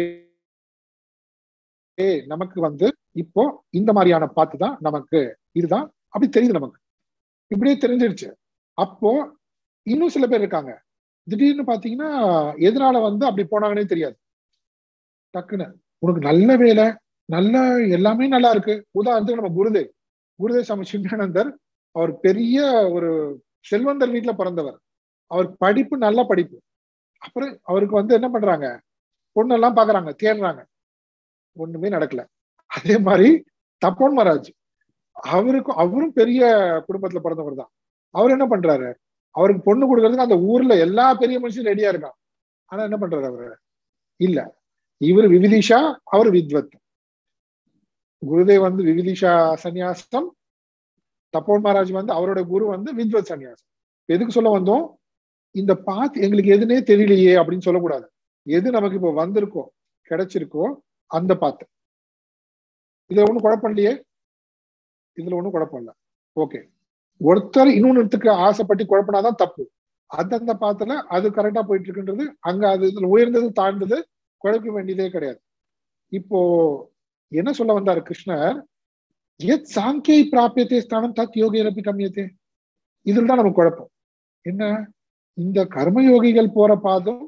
நமக்கு வந்து இப்போ இந்த மாதிரியான பாத்து தான் நமக்கு இதுதான் அப்படி தெரியுது நமக்கு இப்படியே தெரிஞ்சிருச்சு அப்போ இன்னும் சில பேர் இருக்காங்க திடீர்னு பாத்தீங்கன்னா எதனால வந்து அப்படி போனாங்கன்னே தெரியாது டக்குன்னு உனக்கு நல்ல வேலை நல்ல எல்லாமே நல்லா இருக்கு உதாரணத்துக்கு நம்ம குருதேவ் குருதேவ் சாமி சிங்கானந்தர் அவர் பெரிய ஒரு செல்வந்தர் வீட்டுல பிறந்தவர் அவர் படிப்பு நல்ல படிப்பு அப்புறம் அவருக்கு வந்து என்ன பண்றாங்க பொண்ணெல்லாம் பாக்குறாங்க தேடுறாங்க ஒண்ணுமே நடக்கல அதே மாதிரி தப்போன் மகாராஜ் அவருக்கும் அவரும் பெரிய குடும்பத்துல பிறந்தவர் தான் அவர் என்ன பண்றாரு அவருக்கு பொண்ணு கொடுக்கறதுக்கு அந்த ஊர்ல எல்லா பெரிய மனுஷனும் ரெடியா இருக்கான் ஆனா என்ன பண்றாரு அவரு இல்ல இவர் விவிதிஷா அவர் வித்வத் குருதேவ் வந்து விவிதிஷா சன்னியாசம் தப்போன் மகாராஜ் வந்து அவரோட குரு வந்து வித்வத் சன்னியாசம் எதுக்கு சொல்ல வந்தோம் இந்த பாத் எங்களுக்கு எதுனே தெரியலையே அப்படின்னு சொல்லக்கூடாது எது நமக்கு இப்போ வந்திருக்கோ கிடைச்சிருக்கோ அந்த பாத்து இதுல ஒண்ணும் குழப்பம் இல்லையே இதுல ஒண்ணும் குழப்பம் இல்லை ஓகே ஒருத்தர் இன்னொன்னுக்கு ஆசைப்பட்டு குழப்பினாதான் தப்பு அந்தந்த பாத்துல அது கரெக்டா போயிட்டு இருக்குன்றது அங்க அது இதுல உயர்ந்தது தாழ்ந்தது குழப்ப வேண்டியதே கிடையாது இப்போ என்ன சொல்ல வந்தாரு கிருஷ்ணர் எத் சாங்கியை பிராபியத்தை ஸ்தானம் தத் யோகியரப்பி கம்மியத்தே இதுல தான் நமக்கு குழப்பம் என்ன இந்த கர்மயோகிகள் போற பாதம்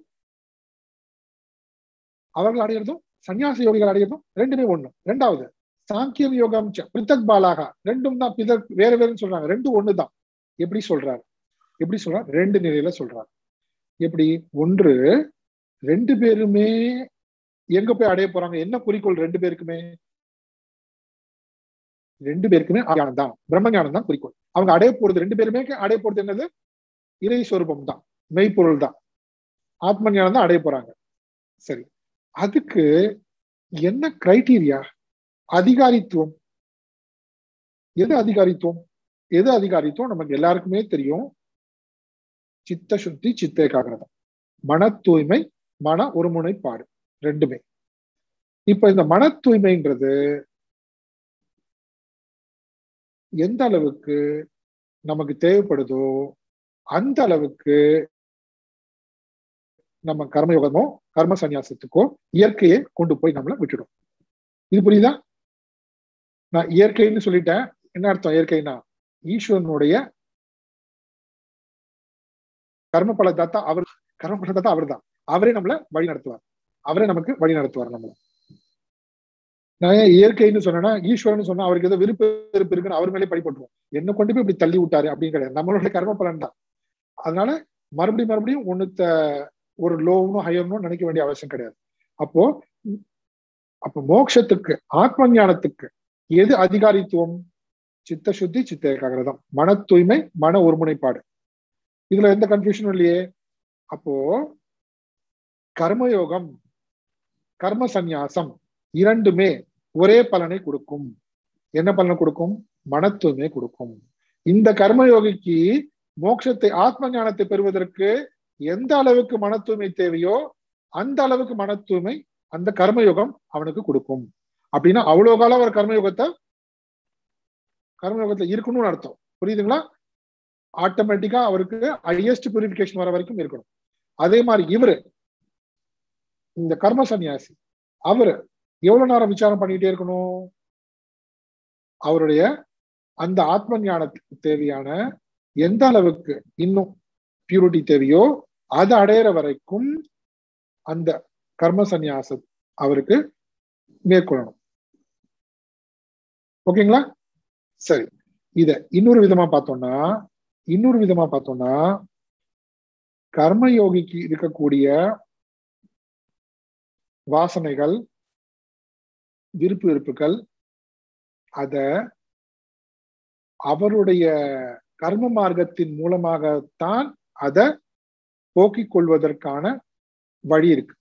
அவர்கள் அடையிறதும் சன்னியாச யோகிகள் அடையிறதும் ரெண்டுமே ஒண்ணு ரெண்டாவது சாங்கியம் யோகம் பிரித்தக் பாலாகா ரெண்டும் தான் பிதக் வேற வேறுன்னு சொல்றாங்க ரெண்டும் ஒண்ணுதான் எப்படி சொல்றாரு எப்படி சொல்றாரு ரெண்டு நிலையில சொல்றாரு எப்படி ஒன்று ரெண்டு பேருமே எங்க போய் அடைய போறாங்க என்ன குறிக்கோள் ரெண்டு பேருக்குமே ரெண்டு பேருக்குமே ஞானம் தான் பிரம்ம ஞானம் தான் குறிக்கோள் அவங்க அடைய போறது ரெண்டு பேருமே அடைய போறது என்னது இறை சொரூபம் தான் மெய்ப்பொருள் தான் ஆத்ம ஞானம் தான் அடைய போறாங்க சரி அதுக்கு என்ன கிரைட்டீரியா அதிகாரித்துவம் எது அதிகாரித்துவம் எது அதிகாரித்துவம் நமக்கு எல்லாருக்குமே தெரியும் சித்த சுத்தி சித்த ஏகாகிரதம் மன தூய்மை மன ஒருமுனைப்பாடு ரெண்டுமே இப்ப இந்த மன தூய்மைன்றது எந்த அளவுக்கு நமக்கு தேவைப்படுதோ அந்த அளவுக்கு நம்ம கர்மயோகமோ கர்ம சந்நியாசத்துக்கோ இயற்கையை கொண்டு போய் நம்மள விட்டுடும் இது புரியுதா நான் இயற்கைன்னு சொல்லிட்டேன் என்ன அர்த்தம் இயற்கைனா ஈஸ்வரனுடைய கர்ம பலதாத்தா அவர் கர்ம பலதாத்தா அவர் தான் அவரே நம்மள வழி நடத்துவார் அவரே நமக்கு வழி நடத்துவார் நம்மள நான் ஏன் இயற்கைன்னு சொன்னேன்னா ஈஸ்வரன் சொன்னா அவருக்கு ஏதோ விருப்ப வெறுப்பு இருக்குன்னு அவர் மேலே படிப்பட்டுருவோம் என்ன கொண்டு போய் இப்படி தள்ளி விட்டாரு அப்படின்னு கிடையாது நம்மளோட கர்ம பலன் தான் அதனால மறுபடியும் மறுபடியும் ஒண்ணுத்த ஒரு லோவனும் ஹையர்னும் நினைக்க வேண்டிய அவசியம் கிடையாது அப்போ அப்போ மோட்சத்துக்கு ஆத்ம ஞானத்துக்கு எது அதிகாரித்துவம் சித்த சுத்தி சித்த ஏகாகிரதம் மன தூய்மை மன ஒருமுனைப்பாடு இதுல எந்த கன்ஃபியூஷனும் இல்லையே அப்போ கர்மயோகம் கர்ம சந்நியாசம் இரண்டுமே ஒரே பலனை கொடுக்கும் என்ன பலனை கொடுக்கும் மன தூய்மை கொடுக்கும் இந்த கர்மயோகிக்கு மோட்சத்தை ஆத்ம ஞானத்தை பெறுவதற்கு எந்த அளவுக்கு மன தூய்மை தேவையோ அந்த அளவுக்கு மன தூய்மை அந்த கர்மயோகம் அவனுக்கு கொடுக்கும் அப்படின்னா அவ்வளவு காலம் அவர் கர்மயோகத்தை கர்மயோகத்துல இருக்கணும்னு அர்த்தம் புரியுதுங்களா ஆட்டோமேட்டிக்கா அவருக்கு ஹையஸ்ட் பியூரிபிகேஷன் வர வரைக்கும் இருக்கணும் அதே மாதிரி இவரு இந்த கர்ம சன்னியாசி அவரு எவ்வளவு நேரம் விசாரம் பண்ணிட்டே இருக்கணும் அவருடைய அந்த ஆத்ம ஞானத்துக்கு தேவையான எந்த அளவுக்கு இன்னும் பியூரிட்டி தேவையோ அது அடையிற வரைக்கும் அந்த கர்ம சந்நியாச அவருக்கு மேற்கொள்ளணும் ஓகேங்களா சரி இத இன்னொரு விதமா பார்த்தோம்னா இன்னொரு விதமா பார்த்தோம்னா கர்மயோகிக்கு இருக்கக்கூடிய வாசனைகள் விருப்பு வெறுப்புகள் அத அவருடைய கர்ம மார்க்கத்தின் மூலமாகத்தான் அதை போக்கிக் கொள்வதற்கான வழி இருக்கு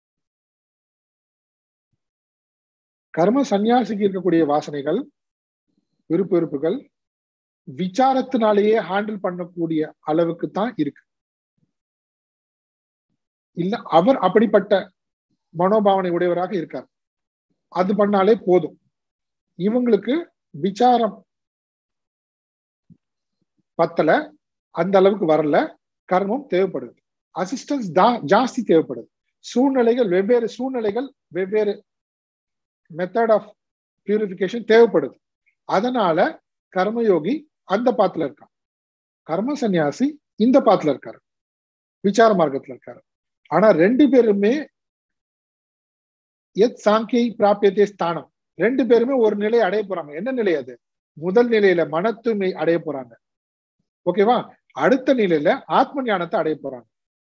கர்ம சந்நியாசிக்கு இருக்கக்கூடிய வாசனைகள் விருப்பு வெறுப்புகள் விசாரத்தினாலேயே ஹேண்டில் பண்ணக்கூடிய அளவுக்கு தான் இருக்கு இல்ல அவர் அப்படிப்பட்ட மனோபாவனை உடையவராக இருக்கார் அது பண்ணாலே போதும் இவங்களுக்கு விசாரம் பத்தல அந்த அளவுக்கு வரல கர்மம் தேவைப்படுது அசிஸ்டன்ஸ் ஜாஸ்தி தேவைப்படுது சூழ்நிலைகள் வெவ்வேறு சூழ்நிலைகள் வெவ்வேறு மெத்தட் ஆஃப் பியூரிபிகேஷன் தேவைப்படுது அதனால கர்மயோகி அந்த பாத்துல இருக்கான் கர்ம சன்னியாசி இந்த பாத்துல இருக்காரு விசார மார்க்கத்துல இருக்காரு ஆனா ரெண்டு பேருமே எத் சாங்கியை பிராபியத்தே ஸ்தானம் ரெண்டு பேருமே ஒரு நிலை அடைய போறாங்க என்ன நிலை அது முதல் நிலையில மன தூய்மை அடைய போறாங்க ஓகேவா அடுத்த நிலையில ஆத்ம ஞானத்தை அடைய போறாங்க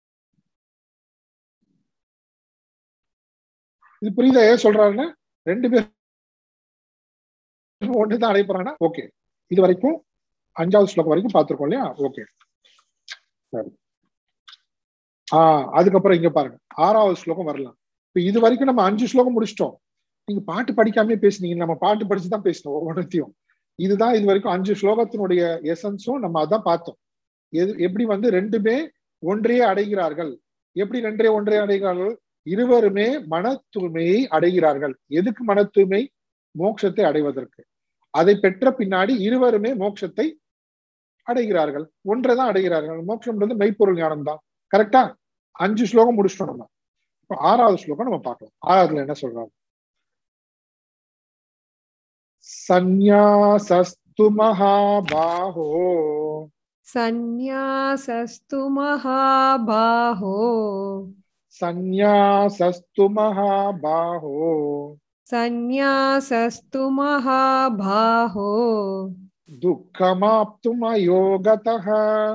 இது புரியுதா ஏன் சொல்றாருன்னா ரெண்டு பேர் ஒண்ணுதான் அடைய போறாங்கன்னா ஓகே இது வரைக்கும் அஞ்சாவது ஸ்லோகம் வரைக்கும் பார்த்திருக்கோம் இல்லையா ஓகே சரி ஆஹ் அதுக்கப்புறம் இங்க பாருங்க ஆறாவது ஸ்லோகம் வரலாம் இப்ப இது வரைக்கும் நம்ம அஞ்சு ஸ்லோகம் முடிச்சிட்டோம் நீங்க பாட்டு படிக்காமலே பேசுனீங்க நம்ம பாட்டு படிச்சுதான் பேசணும் ஒவ்வொன்றத்தையும் இதுதான் இது வரைக்கும் அஞ்சு ஸ்லோகத்தினுடைய எசன்ஸும் நம்ம அதான் பார்த்தோம் எது எப்படி வந்து ரெண்டுமே ஒன்றே அடைகிறார்கள் எப்படி ரெண்டே ஒன்றே அடைகிறார்கள் இருவருமே மன தூய்மையை அடைகிறார்கள் எதுக்கு மன தூய்மை மோட்சத்தை அடைவதற்கு அதை பெற்ற பின்னாடி இருவருமே மோட்சத்தை அடைகிறார்கள் ஒன்றைதான் அடைகிறார்கள் மோட்சம்ன்றது மெய்ப்பொருள் ஞானம் தான் கரெக்டா அஞ்சு ஸ்லோகம் முடிச்சிட்டோம் நம்ம இப்போ ஆறாவது ஸ்லோகம் நம்ம பார்க்கலாம் ஆறாவதுல என்ன சொல்றாங்க சந்நியாசஸ்து மகாபாஹோ सन्न्यासस्तु महाबाहो சந்நியாசஸ்து மகாபாஹோ सन्न्यासस्तु महाबाहो துக்கமாப்துமயோகதः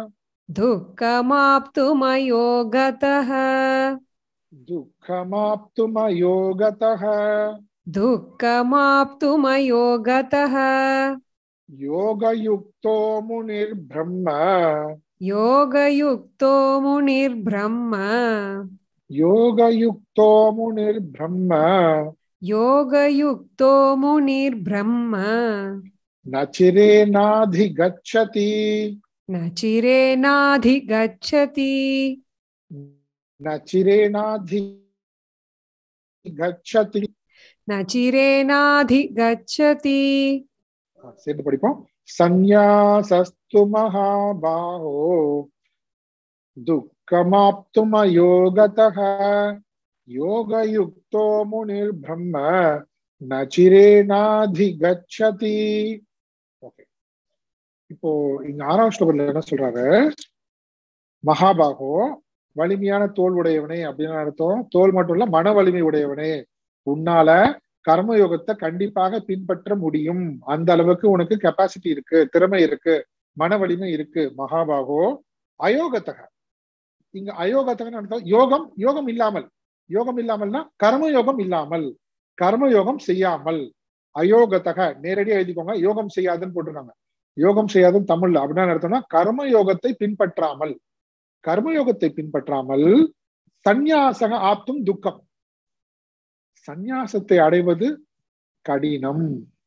दुःखमाप्तुमयो गतः दुःखमाप्तुमयोगतः दुःखमाप्तुमयो गतः योगयुक्तो मुनिर्ब्रह्म योगयुक्तो मुनिर्ब्रह्म योगयुक्तो मुनिर्ब्रह्म योगयुक्तो मुनिर्ब्रह्म न चिरेणाधिगच्छति न चिरेणाधिगच्छति न चिरेणाधिगच्छति न चिरेणाधिगच्छति சேர்ந்து படிப்போம் சந்நியாசஸ்து மகாபாஹோ துக்க துக்கமாப்துமயோகதः யோகயுக்தோ முனிர் பிரம்ம நச்சிரேனாதிகச்சதி ஓகே இப்போ இங்க ஆறாம் ஸ்லோகத்துல என்ன சொல்றாரு மகாபாகோ வலிமையான தோல் உடையவனே அப்படின்னு அர்த்தம் தோல் மட்டும் இல்ல மன வலிமை உடையவனே உன்னால கர்மயோகத்தை கண்டிப்பாக பின்பற்ற முடியும் அந்த அளவுக்கு உனக்கு கெப்பாசிட்டி இருக்கு திறமை இருக்கு மன வலிமை இருக்கு மகாபாகோ அயோகத்தக இங்க அயோகத்தகன்னு அர்த்தம் யோகம் யோகம் இல்லாமல் யோகம் இல்லாமல்னா கர்மயோகம் இல்லாமல் கர்மயோகம் செய்யாமல் அயோகத்தக நேரடியா எழுதிக்கோங்க யோகம் செய்யாதுன்னு போட்டிருக்காங்க யோகம் செய்யாதுன்னு தமிழ்ல அப்படின்னு அர்த்தம்னா கர்ம யோகத்தை பின்பற்றாமல் கர்மயோகத்தை பின்பற்றாமல் சந்நியாசக ஆப்தும் துக்கம் சந்நியாசத்தை அடைவது கடினம்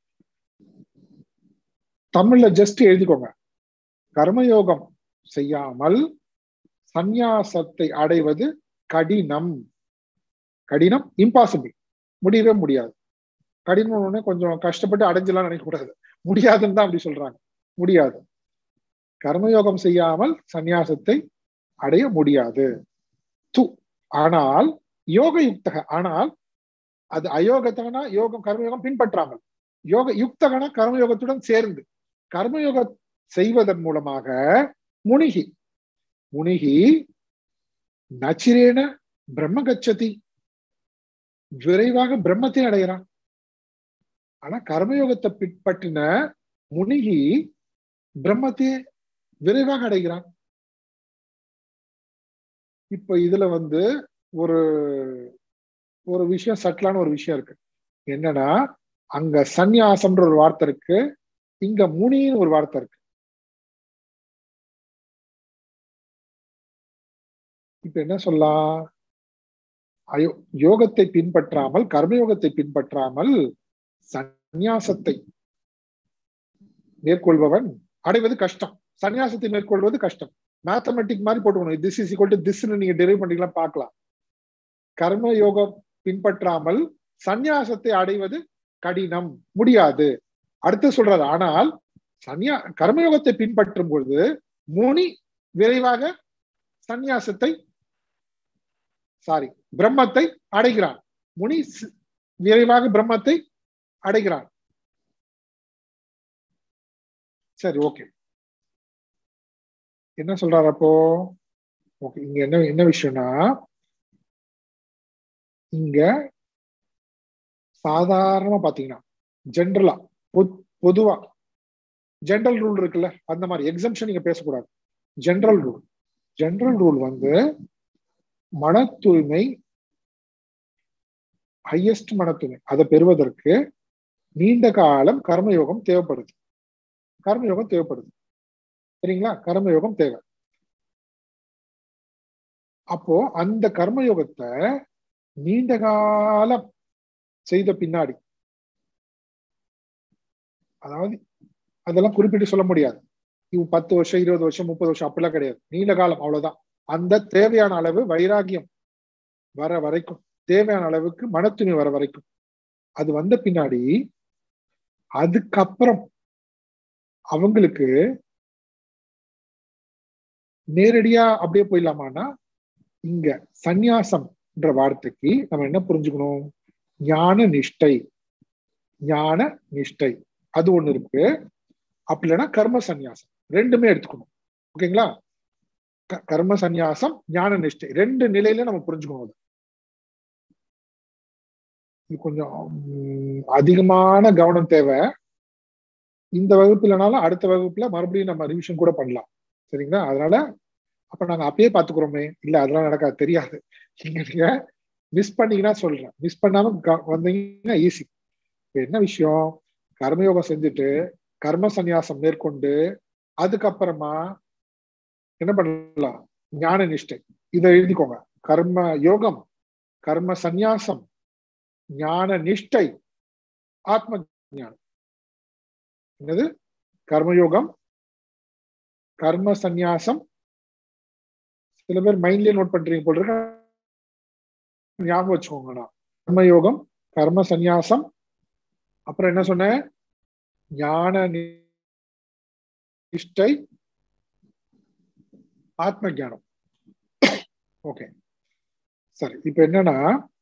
தமிழ்ல ஜஸ்ட் எழுதிக்கோங்க கர்மயோகம் செய்யாமல் சந்நியாசத்தை அடைவது கடினம் கடினம் இம்பாசிபிள் முடியவே முடியாது கடினம் ஒண்ணு கொஞ்சம் கஷ்டப்பட்டு அடைஞ்சலாம் நினைக்க கூடாது முடியாதுன்னு தான் அப்படி சொல்றாங்க முடியாது கர்மயோகம் செய்யாமல் சந்நியாசத்தை அடைய முடியாது து ஆனால் யோக யுக்தக ஆனால் அது அயோகத்தகனா யோகம் கர்மயோகம் பின்பற்றாமல் யோக யுக்தகனா கர்மயோகத்துடன் சேர்ந்து கர்மயோகம் செய்வதன் மூலமாக முனிகி முனிகி நச்சிரேன பிரம்ம கச்சதி விரைவாக பிரம்மத்தை அடைகிறான் ஆனா கர்மயோகத்தை பின்பற்றின முனிகி பிரம்மத்தை விரைவாக அடைகிறான் இப்ப இதுல வந்து ஒரு ஒரு விஷயம் சட்டிலான ஒரு விஷயம் இருக்கு என்னன்னா அங்க சந்நியாசம்ன்ற ஒரு வார்த்தை இருக்கு இங்க முனின்னு ஒரு வார்த்தை இருக்கு இப்ப என்ன சொல்லலாம் அயோ யோகத்தை பின்பற்றாமல் கர்மயோகத்தை பின்பற்றாமல் சந்நியாசத்தை மேற்கொள்பவன் அடைவது கஷ்டம் சன்னியாசத்தை மேற்கொள்வது கஷ்டம் மேத்தமெட்டிக் மாதிரி போட்டுக்கணும் திஸ் இஸ் ஈக்குவல் டு திஸ்ன்னு நீங்க டெரிவ் பண்ணிக்கலாம் பார்க்கலாம் கர்ம யோகம் பின்பற்றாமல் சந்நியாசத்தை அடைவது கடினம் முடியாது அடுத்து சொல்றது ஆனால் சன்னியா கர்மயோகத்தை பின்பற்றும் பொழுது முனி விரைவாக சந்நியாசத்தை சாரி பிரம்மத்தை அடைகிறான் முனி விரைவாக பிரம்மத்தை அடைகிறான் சரி ஓகே என்ன சொல்றாரு அப்போ ஓகே இங்க என்ன என்ன விஷயம்னா இங்க சாதாரணமா பாத்தீங்கன்னா ஜென்ரலா பொதுவா ஜென்ரல் ரூல் இருக்குல்ல அந்த மாதிரி எக்ஸம்ஷன் நீங்க பேசக்கூடாது ஜென்ரல் ரூல் ஜென்ரல் ரூல் வந்து மன தூய்மை ஹையஸ்ட் மன தூய்மை அதை பெறுவதற்கு நீண்ட காலம் கர்மயோகம் தேவைப்படுது கர்மயோகம் தேவைப்படுது சரிங்களா கர்மயோகம் தேவை அப்போ அந்த கர்மயோகத்தை நீண்ட காலம் செய்த பின்னாடி அதாவது அதெல்லாம் குறிப்பிட்டு சொல்ல முடியாது இவ் பத்து வருஷம் இருபது வருஷம் முப்பது வருஷம் அப்படிலாம் கிடையாது நீண்ட காலம் அவ்வளவுதான் அந்த தேவையான அளவு வைராகியம் வர வரைக்கும் தேவையான அளவுக்கு மனத்துணி வர வரைக்கும் அது வந்த பின்னாடி அதுக்கப்புறம் அவங்களுக்கு நேரடியா அப்படியே போயிடலாமான்னா இங்க சந்நியாசம்ன்ற வார்த்தைக்கு நம்ம என்ன புரிஞ்சுக்கணும் ஞான நிஷ்டை ஞான நிஷ்டை அது ஒண்ணு இருக்கு அப்படி இல்லைன்னா கர்ம சந்நியாசம் ரெண்டுமே எடுத்துக்கணும் ஓகேங்களா கர்ம சந்நியாசம் ஞான நிஷ்டை ரெண்டு நிலையில நம்ம புரிஞ்சுக்கணும் அது இது கொஞ்சம் அதிகமான கவனம் தேவை இந்த வகுப்பு இல்லைனாலும் அடுத்த வகுப்புல மறுபடியும் நம்ம ரிவிஷன் கூட பண்ணலாம் சரிங்களா அதனால அப்ப நாங்க அப்பயே பாத்துக்கிறோமே இல்ல அதெல்லாம் நடக்காது தெரியாது நீங்க நீங்க மிஸ் பண்ணீங்கன்னா சொல்றேன் மிஸ் பண்ணாம வந்தீங்கன்னா ஈஸி என்ன விஷயம் கர்மயோகம் செஞ்சுட்டு கர்ம சந்நியாசம் மேற்கொண்டு அதுக்கப்புறமா என்ன பண்ணலாம் ஞான நிஷ்டை இதை எழுதிக்கோங்க கர்ம யோகம் கர்ம சந்நியாசம் ஞான நிஷ்டை ஆத்ம ஞானம் என்னது கர்மயோகம் கர்ம சந்நியாசம் சில பேர் மைண்ட்லயே நோட் பண்றீங்க போல் இருக்க ஞாபகம் வச்சுக்கோங்கண்ணா கர்மயோகம் கர்ம சந்நியாசம் அப்புறம் என்ன சொன்னேன் ஞான நிஷ்டை ஆத்ம ஜானம் ஓகே சரி இப்ப என்னன்னா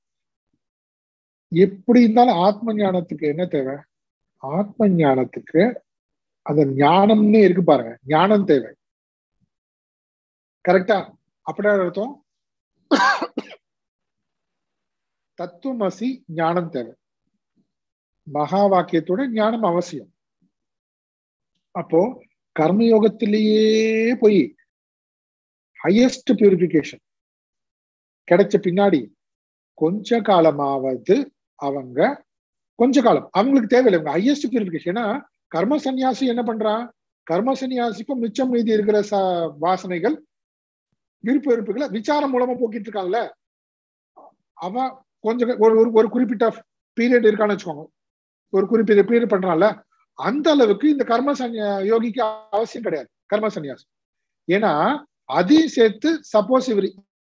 எப்படி இருந்தாலும் ஆத்ம ஞானத்துக்கு என்ன தேவை ஆத்ம ஞானத்துக்கு அந்த ஞானம்னு இருக்கு பாருங்க ஞானம் தேவை கரெக்டா அப்படியா அர்த்தம் தத்துவமசி ஞானம் தேவை மகா வாக்கியத்தோட ஞானம் அவசியம் அப்போ கர்மயோகத்திலேயே போய் ஹையஸ்ட் பியூரிபிகேஷன் கிடைச்ச பின்னாடி கொஞ்ச காலமாவது அவங்க கொஞ்ச காலம் அவங்களுக்கு தேவையில்லை அவங்க ஹையஸ்ட் பியூரிபிகேஷன் ஏன்னா கர்ம சன்னியாசி என்ன பண்றான் கர்ம சன்னியாசிக்கும் மிச்சம் மீதி இருக்கிற ச வாசனைகள் விருப்ப வெறுப்புகளை விசாரம் மூலமா போக்கிட்டு இருக்காங்கல்ல அவன் கொஞ்சம் ஒரு ஒரு ஒரு குறிப்பிட்ட பீரியட் இருக்கான்னு வச்சுக்கோங்க ஒரு குறிப்பிட்ட பீரியட் பண்றான்ல அந்த அளவுக்கு இந்த கர்ம சன்னியா யோகிக்கு அவசியம் கிடையாது கர்ம சன்னியாசம் ஏன்னா அதையும் சேர்த்து சப்போஸ் இவர்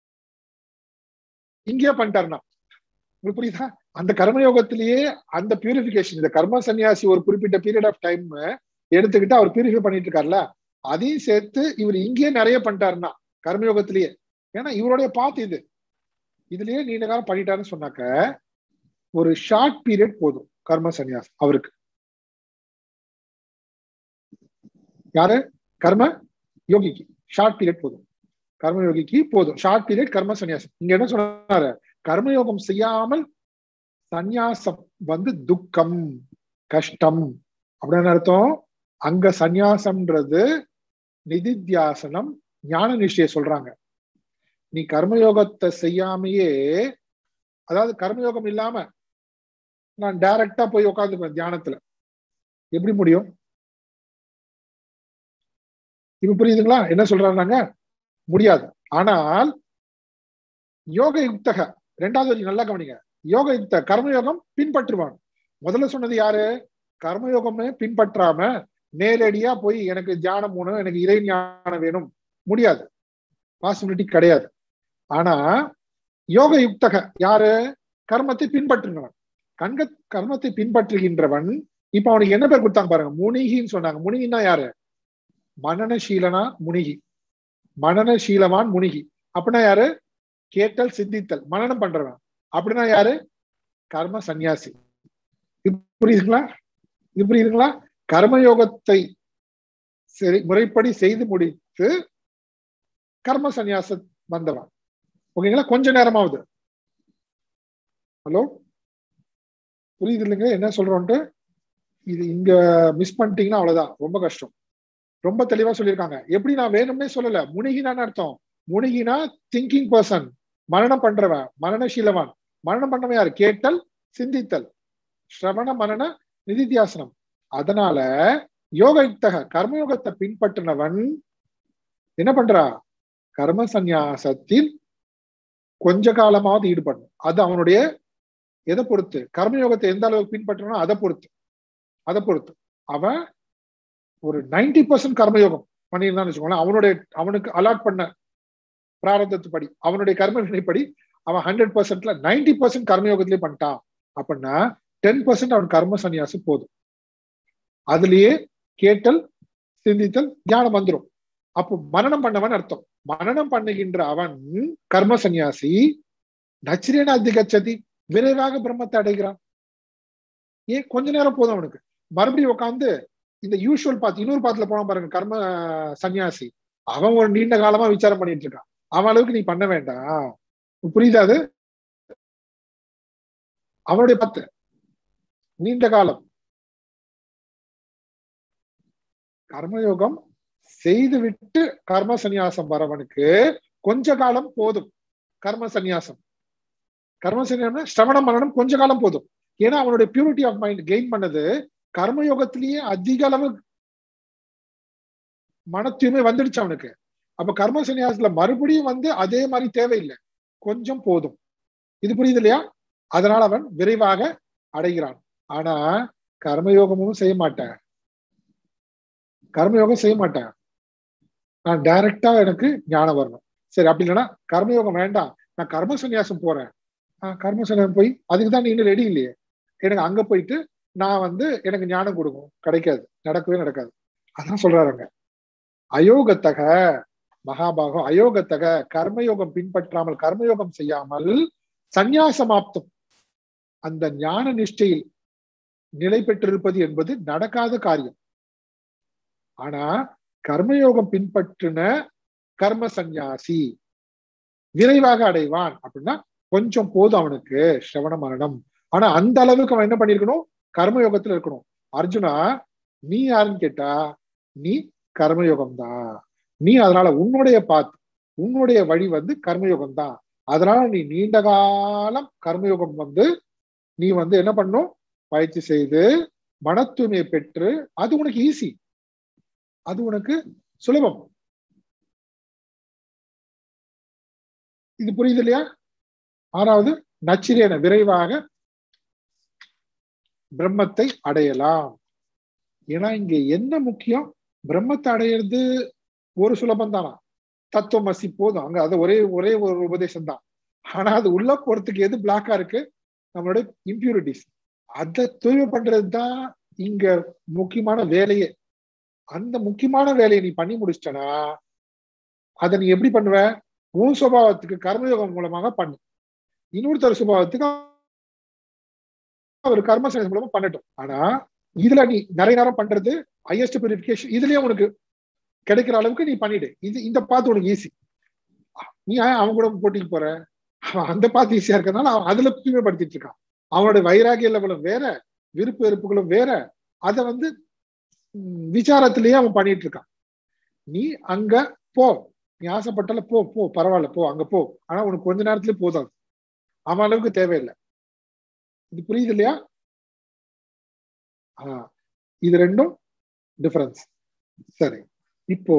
இங்கேயே பண்ணிட்டாருன்னா உங்களுக்கு புரியுதா அந்த கர்மயோகத்திலேயே அந்த பியூரிபிகேஷன் இந்த கர்ம சன்னியாசி ஒரு குறிப்பிட்ட பீரியட் ஆஃப் டைம் எடுத்துக்கிட்டு அவர் பியூரிஃபை பண்ணிட்டு இருக்காருல்ல அதையும் சேர்த்து இவர் இங்கேயே நிறைய பண்ணிட்டாருன்னா கர்மயோகத்திலேயே ஏன்னா இவருடைய பாத்து இது இதுலயே நீண்ட காலம் பண்ணிட்டாருன்னு சொன்னாக்க ஒரு ஷார்ட் பீரியட் போதும் கர்ம சன்னியாசம் அவருக்கு யாரு கர்ம யோகிக்கு ஷார்ட் பீரியட் போதும் கர்ம யோகிக்கு போதும் ஷார்ட் பீரியட் கர்ம சன்னியாசம் இங்க என்ன சொன்னாரு கர்மயோகம் செய்யாமல் சந்நியாசம் வந்து துக்கம் கஷ்டம் அப்படின்னு அர்த்தம் அங்க சந்நியாசம்ன்றது நிதித்தியாசனம் ஞான நிஷ்டைய சொல்றாங்க நீ கர்மயோகத்தை செய்யாமையே அதாவது கர்மயோகம் இல்லாம நான் டைரக்டா போய் உட்காந்துக்குவேன் தியானத்துல எப்படி முடியும் இப்ப புரியுதுங்களா என்ன சொல்றாங்க முடியாது ஆனால் யோக யுக்தக ரெண்டாவது வரி நல்லா கவனிங்க யோக யுக்த கர்மயோகம் பின்பற்றுவான் முதல்ல சொன்னது யாரு கர்மயோகமே பின்பற்றாம நேரடியா போய் எனக்கு தியானம் வேணும் எனக்கு இறை ஞானம் வேணும் முடியாது பாசிபிலிட்டி கிடையாது ஆனா யோக யுக்தக யாரு கர்மத்தை பின்பற்றுகிறவன் கண்க கர்மத்தை பின்பற்றுகின்றவன் இப்ப அவனுக்கு என்ன பேர் கொடுத்தாங்க பாருங்க முனிகின்னு சொன்னாங்க முனிகின்னா யாரு மனநசீலனா முனிகி மனநசீலவான் முனிகி அப்படின்னா யாரு கேட்டல் சிந்தித்தல் மனநம் பண்றவன் அப்படின்னா யாரு கர்ம சந்நியாசி புரியுதுங்களா இது புரியுதுங்களா கர்மயோகத்தை சரி முறைப்படி செய்து முடித்து கர்ம சந்நியாச வந்தவன் ஓகேங்களா கொஞ்ச நேரமாவது ஹலோ புரியுது இல்லைங்க என்ன சொல்றோன்ட்டு இது இங்க மிஸ் பண்ணிட்டீங்கன்னா அவ்வளவுதான் ரொம்ப கஷ்டம் ரொம்ப தெளிவா சொல்லியிருக்காங்க எப்படி நான் வேணும்னே சொல்லல முனிகினான்னு அர்த்தம் முனிகினா திங்கிங் பர்சன் மரணம் பண்றவன் மரணசீலவான் மரணம் பண்றவன் யாரு கேட்டல் சிந்தித்தல் ஸ்ரவண மரண நிதித்தியாசனம் அதனால யோக யுக்தக கர்மயோகத்தை பின்பற்றினவன் என்ன பண்றா கர்ம சந்நியாசத்தில் கொஞ்ச காலமாவது ஈடுபடணும் அது அவனுடைய எதை பொறுத்து கர்மயோகத்தை எந்த அளவுக்கு பின்பற்றணும் அதை பொறுத்து அதை பொறுத்து அவன் ஒரு நைன்டி பர்சன்ட் கர்மயோகம் பண்ணியிருந்தான்னு வச்சுக்கோங்களேன் அவனுடைய அவனுக்கு அலாட் பண்ண பிராரதத்து படி அவனுடைய கர்ம வினைப்படி அவன் ஹண்ட்ரட் பர்சன்ட்ல நைன்டி பர்சன்ட் கர்மயோகத்திலே பண்ணிட்டான் அப்படின்னா டென் பர்சன்ட் அவன் கர்ம சன்னியாசம் போதும் அதுலயே கேட்டல் சிந்தித்தல் தியானம் வந்துடும் அப்போ மரணம் பண்ணவன் அர்த்தம் மரணம் பண்ணுகின்ற அவன் கர்ம சன்னியாசி நச்சிரேன அதிகச்சதி விரைவாக பிரம்மத்தை அடைகிறான் ஏன் கொஞ்ச நேரம் போதும் அவனுக்கு மறுபடியும் உட்காந்து இந்த யூஷுவல் பாத் இன்னொரு பாத்துல போன பாருங்க கர்ம சன்னியாசி அவன் ஒரு நீண்ட காலமா விசாரம் பண்ணிட்டு இருக்கான் அவன் அளவுக்கு நீ பண்ண வேண்டாம் புரியுதா அது அவனுடைய பத்து நீண்ட காலம் கர்மயோகம் செய்து விட்டு கர்ம சந்நியாசம் வரவனுக்கு கொஞ்ச காலம் போதும் கர்ம சந்நியாசம் கர்ம சந்நியாசம் சிரவணம் பண்ணணும் கொஞ்ச காலம் போதும் ஏன்னா அவனுடைய பியூரிட்டி ஆஃப் மைண்ட் கெயின் பண்ணது கர்மயோகத்திலேயே அதிக அளவு மன தூய்மை வந்துடுச்சு அவனுக்கு அப்ப கர்ம சன்னியாசத்துல மறுபடியும் வந்து அதே மாதிரி தேவையில்லை கொஞ்சம் போதும் இது புரியுது இல்லையா அதனால அவன் விரைவாக அடைகிறான் ஆனா கர்மயோகமும் செய்ய மாட்டேன் கர்மயோகம் செய்ய மாட்டேன் நான் டைரக்டா எனக்கு ஞானம் வரணும் சரி அப்படி இல்லைன்னா கர்மயோகம் வேண்டாம் நான் கர்ம சன்னியாசம் போறேன் கர்ம சன்னியாசம் போய் அதுக்கு தான் நீ இன்னும் ரெடி இல்லையே எனக்கு அங்க போயிட்டு நான் வந்து எனக்கு ஞானம் கொடுக்கும் கிடைக்காது நடக்கவே நடக்காது அதான் சொல்றாருங்க அயோகத்தக மகாபாகம் அயோகத்தக கர்மயோகம் பின்பற்றாமல் கர்மயோகம் செய்யாமல் சந்நியாசமாப்தம் அந்த ஞான நிஷ்டையில் நிலை பெற்றிருப்பது என்பது நடக்காத காரியம் ஆனா கர்மயோகம் பின்பற்றின கர்ம சந்நியாசி விரைவாக அடைவான் அப்படின்னா கொஞ்சம் போதும் அவனுக்கு சிரவண மரணம் ஆனா அந்த அளவுக்கு அவன் என்ன பண்ணிருக்கணும் கர்மயோகத்துல இருக்கணும் அர்ஜுனா நீ யாருன்னு கேட்டா நீ கர்மயோகம் தான் நீ அதனால உன்னுடைய பாத் உன்னுடைய வழி வந்து கர்மயோகம் தான் அதனால நீ நீண்ட காலம் கர்மயோகம் வந்து நீ வந்து என்ன பண்ணும் பயிற்சி செய்து மன தூய்மையை பெற்று அது உனக்கு ஈஸி அது உனக்கு சுலபம் இது புரியுது இல்லையா ஆறாவது நச்சிரேன விரைவாக பிரம்மத்தை அடையலாம் ஏன்னா இங்க என்ன முக்கியம் பிரம்மத்தை அடையிறது ஒரு சுலபம் தானா தத்துவம் அசி போதும் அங்க அது ஒரே ஒரே ஒரு உபதேசம் தான் ஆனா அது உள்ள போறதுக்கு எது பிளாக்கா இருக்கு நம்மளோட இம்பியூரிட்டிஸ் அதை தூய்மை பண்றது தான் இங்க முக்கியமான வேலையே அந்த முக்கியமான வேலையை நீ பண்ணி முடிச்சிட்டனா அதை நீ எப்படி பண்ணுவ உன் சுபாவத்துக்கு கர்மயோகம் மூலமாக பண்ணு இன்னொருத்தர் சுபாவத்துக்கு அவர் கர்ம சயின்ஸ் மூலமா பண்ணட்டும் ஆனா இதுல நீ நிறைய நேரம் பண்றது ஹையஸ்ட் பியூரிபிகேஷன் இதுலயே உனக்கு கிடைக்கிற அளவுக்கு நீ பண்ணிடு இது இந்த பாத்து உனக்கு ஈஸி நீ ஏன் அவன் கூட போட்டிக்கு போற அவன் அந்த பாத்து ஈஸியா இருக்கறதுனால அவன் அதுல தூய்மைப்படுத்திட்டு இருக்கான் அவனோட வைராகிய லெவலும் வேற விருப்பு வெறுப்புகளும் வேற அதை வந்து விசாரத்திலேயே அவன் பண்ணிட்டு இருக்கான் நீ அங்க போ நீ ஆசைப்பட்டால போ போ பரவாயில்ல போ அங்க போ ஆனா உனக்கு கொஞ்ச நேரத்துல போதும் அவன் அளவுக்கு தேவையில்லை இது புரியுது இல்லையா ஆஹ் இது ரெண்டும் டிஃபரன்ஸ் சரி இப்போ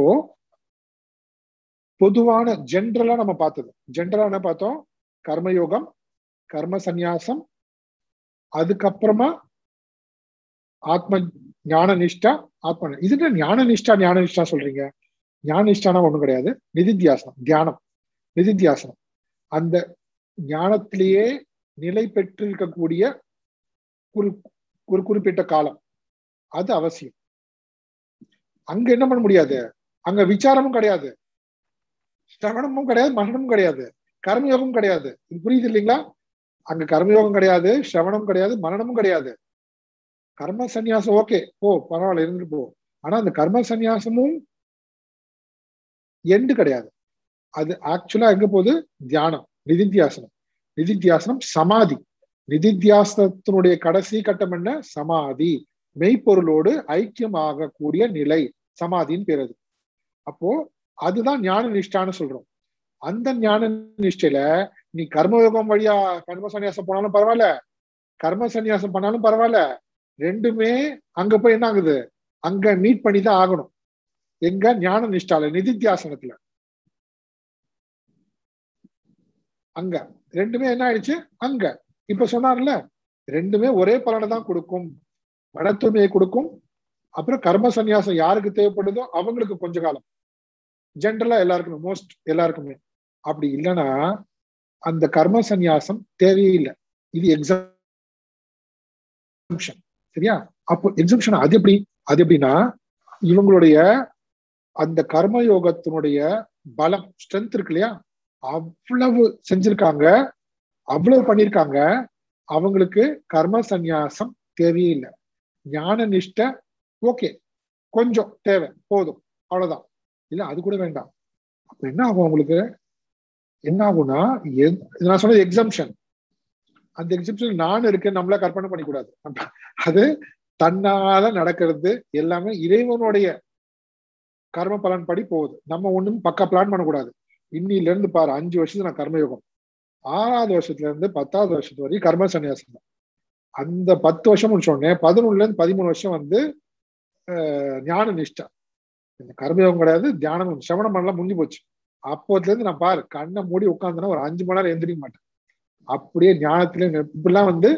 பொதுவான ஜென்ரலா நம்ம பார்த்தது ஜென்ரலா என்ன பார்த்தோம் கர்மயோகம் கர்ம சந்நியாசம் அதுக்கப்புறமா ஆத்ம ஞான நிஷ்டா ஆத்ம இதுக்கு ஞான நிஷ்டா ஞான நிஷ்டா சொல்றீங்க ஞான நிஷ்டானா ஒண்ணும் கிடையாது நிதித்தியாசனம் தியானம் நிதித்தியாசனம் அந்த ஞானத்திலேயே நிலை பெற்றிருக்கக்கூடிய ஒரு ஒரு குறிப்பிட்ட காலம் அது அவசியம் அங்க என்ன பண்ண முடியாது அங்க விசாரமும் கிடையாது சிரவணமும் கிடையாது மரணமும் கிடையாது கர்மயோகமும் கிடையாது இது புரியுது இல்லைங்களா அங்க கர்மயோகம் கிடையாது சிரவணம் கிடையாது மரணமும் கிடையாது கர்ம சந்நியாசம் ஓகே போ பரவாயில்ல இருந்துட்டு போ ஆனா அந்த கர்ம சந்நியாசமும் எண்டு கிடையாது அது ஆக்சுவலா எங்க போகுது தியானம் நிதித்தியாசனம் நிதித்தியாசனம் சமாதி நிதித்தியாசனத்தினுடைய கடைசி கட்டம் என்ன சமாதி மெய்ப்பொருளோடு ஐக்கியம் ஆகக்கூடிய நிலை சமாதின்னு பேர் அது அப்போ அதுதான் ஞான நிஷ்டான்னு சொல்றோம் அந்த ஞான நிஷ்டையில நீ கர்மயோகம் வழியா கர்ம சன்னியாசம் போனாலும் பரவாயில்ல கர்ம சன்னியாசம் பண்ணாலும் பரவாயில்ல ரெண்டுமே அங்க போய் என்ன ஆகுது அங்க மீட் பண்ணி தான் ஆகணும் எங்க ஞான நிஷ்டால நிதித்தியாசனத்துல அங்க ரெண்டுமே என்ன ஆயிடுச்சு அங்க இப்ப சொன்னார்ல ரெண்டுமே ஒரே பலனை தான் கொடுக்கும் மன தூய்மையை கொடுக்கும் அப்புறம் கர்ம சந்நியாசம் யாருக்கு தேவைப்படுதோ அவங்களுக்கு கொஞ்ச காலம் ஜென்ரலா எல்லாருக்குமே மோஸ்ட் எல்லாருக்குமே அப்படி இல்லைன்னா அந்த கர்ம சந்நியாசம் தேவையே இல்லை இது எக்ஸாம்ஷன் சரியா அப்போ எக்ஸாம்ஷன் அது எப்படி அது எப்படின்னா இவங்களுடைய அந்த கர்மயோகத்தினுடைய பலம் ஸ்ட்ரென்த் இருக்கு இல்லையா அவ்வளவு செஞ்சிருக்காங்க அவ்வளவு பண்ணிருக்காங்க அவங்களுக்கு கர்ம சந்நியாசம் தேவையே இல்லை ஞான நிஷ்ட ஓகே கொஞ்சம் தேவை போதும் அவ்வளவுதான் இல்ல அது கூட வேண்டாம் அப்ப என்ன ஆகும் அவங்களுக்கு என்ன ஆகும்னா நான் சொன்னது எக்ஸம்ஷன் அந்த எக்ஸம்ஷன் நான் இருக்கேன் நம்மள கற்பனை பண்ணிக்கூடாது அது தன்னால நடக்கிறது எல்லாமே இறைவனுடைய கர்ம பலன் படி போகுது நம்ம ஒண்ணும் பக்கா பிளான் பண்ணக்கூடாது இன்னில இருந்து பாரு அஞ்சு வருஷத்துக்கு நான் கர்மயோகம் ஆறாவது வருஷத்துல இருந்து பத்தாவது வருஷத்து வரைக்கும் கர்ம சன்னியாசம் தான் அந்த பத்து வருஷம் முடிச்சோடனே பதினொன்னுல இருந்து பதிமூணு வருஷம் வந்து ஞான நிஷ்டா இந்த கர்மயோகம் கிடையாது தியானம் சிரவணம் பண்ணலாம் முடிஞ்சு போச்சு அப்போதுல இருந்து நான் பாரு கண்ணை மூடி உட்காந்துனா ஒரு அஞ்சு மணி நேரம் எந்திரிக்க மாட்டேன் அப்படியே ஞானத்திலே இப்படிலாம் வந்து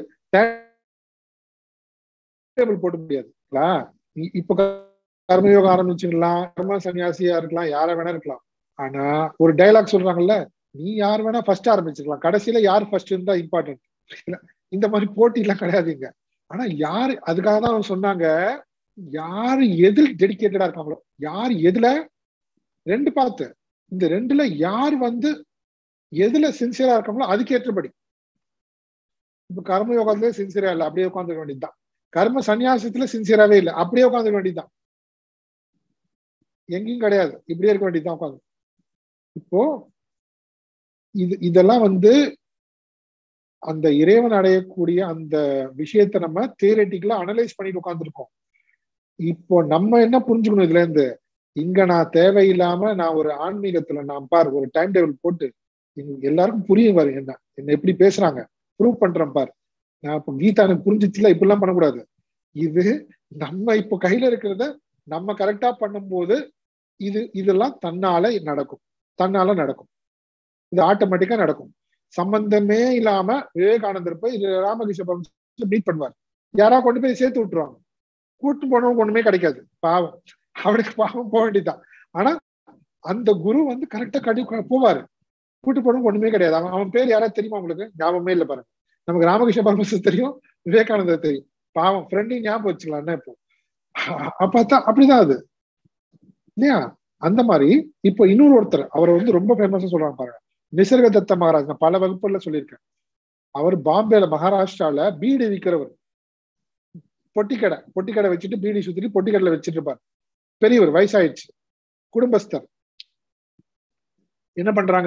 டேபிள் போட முடியாது இப்ப கர்மயோகம் ஆரம்பிச்சுக்கலாம் கர்ம சன்னியாசியா இருக்கலாம் யார வேணா இருக்கலாம் ஆனா ஒரு டைலாக் சொல்றாங்கல்ல நீ யார் வேணா ஃபர்ஸ்ட் ஆரம்பிச்சுக்கலாம் கடைசியில யார் ஃபர்ஸ்ட் இருந்தா இம்பார்ட்டன்ட் இந்த மாதிரி போட்டி எல்லாம் கிடையாதுங்க ஆனா யாரு அதுக்காக தான் அவங்க சொன்னாங்க யாரு எதில் டெடிக்கேட்டடா இருக்காங்களோ யார் எதுல ரெண்டு பார்த்து இந்த ரெண்டுல யார் வந்து எதுல சின்சியரா இருக்கோமோ அதுக்கேற்றபடி இப்ப கர்ம யோகத்துல சின்சியரா இல்லை அப்படியே உட்காந்துக்க வேண்டியதுதான் கர்ம சன்னியாசத்துல சின்சியராவே இல்லை அப்படியே உட்காந்துக்க வேண்டியதுதான் எங்கேயும் கிடையாது இப்படியே இருக்க வேண்டியதுதான் உட்காந்து இப்போ இது இதெல்லாம் வந்து அந்த இறைவன் அடையக்கூடிய அந்த விஷயத்த நம்ம தியரட்டிக்கலா அனலைஸ் பண்ணிட்டு உட்காந்துருக்கோம் இப்போ நம்ம என்ன புரிஞ்சுக்கணும் இதுல இருந்து இங்க நான் தேவையில்லாம நான் ஒரு ஆன்மீகத்துல நான் பார் ஒரு டைம் டேபிள் போட்டு எங்க எல்லாருக்கும் புரியும் பாரு என்ன என்ன எப்படி பேசுறாங்க ப்ரூவ் பண்றேன் பார் நான் இப்போ கீதா எனக்கு புரிஞ்சிச்சுல இப்படிலாம் பண்ணக்கூடாது இது நம்ம இப்போ கையில இருக்கிறத நம்ம கரெக்டா பண்ணும்போது இது இதெல்லாம் தன்னால நடக்கும் தன்னால நடக்கும் இது ஆட்டோமேட்டிக்கா நடக்கும் சம்பந்தமே இல்லாம விவேகானந்தர் போய் இது ராமகிருஷ்ண பரமஹம்சர் மீட் பண்ணுவார் யாரா கொண்டு போய் சேர்த்து விட்டுருவாங்க கூட்டு போனவங்க ஒண்ணுமே கிடைக்காது பாவம் அவனுக்கு பாவம் போக வேண்டியதுதான் ஆனா அந்த குரு வந்து கரெக்டா கடி போவாரு கூட்டு போனவங்க ஒண்ணுமே கிடையாது அவன் அவன் பேர் யாராவது தெரியுமா உங்களுக்கு ஞாபகமே இல்லை பாருங்க நமக்கு ராமகிருஷ்ண பரமஹம்சர் தெரியும் விவேகானந்தர் தெரியும் பாவம் ஃப்ரெண்டையும் ஞாபகம் வச்சுக்கலாம் என்ன இப்போ பார்த்தா அப்படிதான் அது இல்லையா அந்த மாதிரி இப்போ இன்னொரு ஒருத்தர் அவரை வந்து ரொம்ப ஃபேமஸா சொல்றாங்க பாருங்க நிசர்க தத்த மகாராஜ் நான் பல வகுப்புல சொல்லியிருக்கேன் அவர் பாம்பேல மகாராஷ்டிரால பீடி விற்கிறவர் பொட்டிக்கடை பொட்டிக்கடை வச்சுட்டு பீடி சுத்திட்டு பொட்டிக்கடையில வச்சுட்டு இருப்பார் பெரியவர் வயசாயிடுச்சு குடும்பஸ்தர் என்ன பண்றாங்க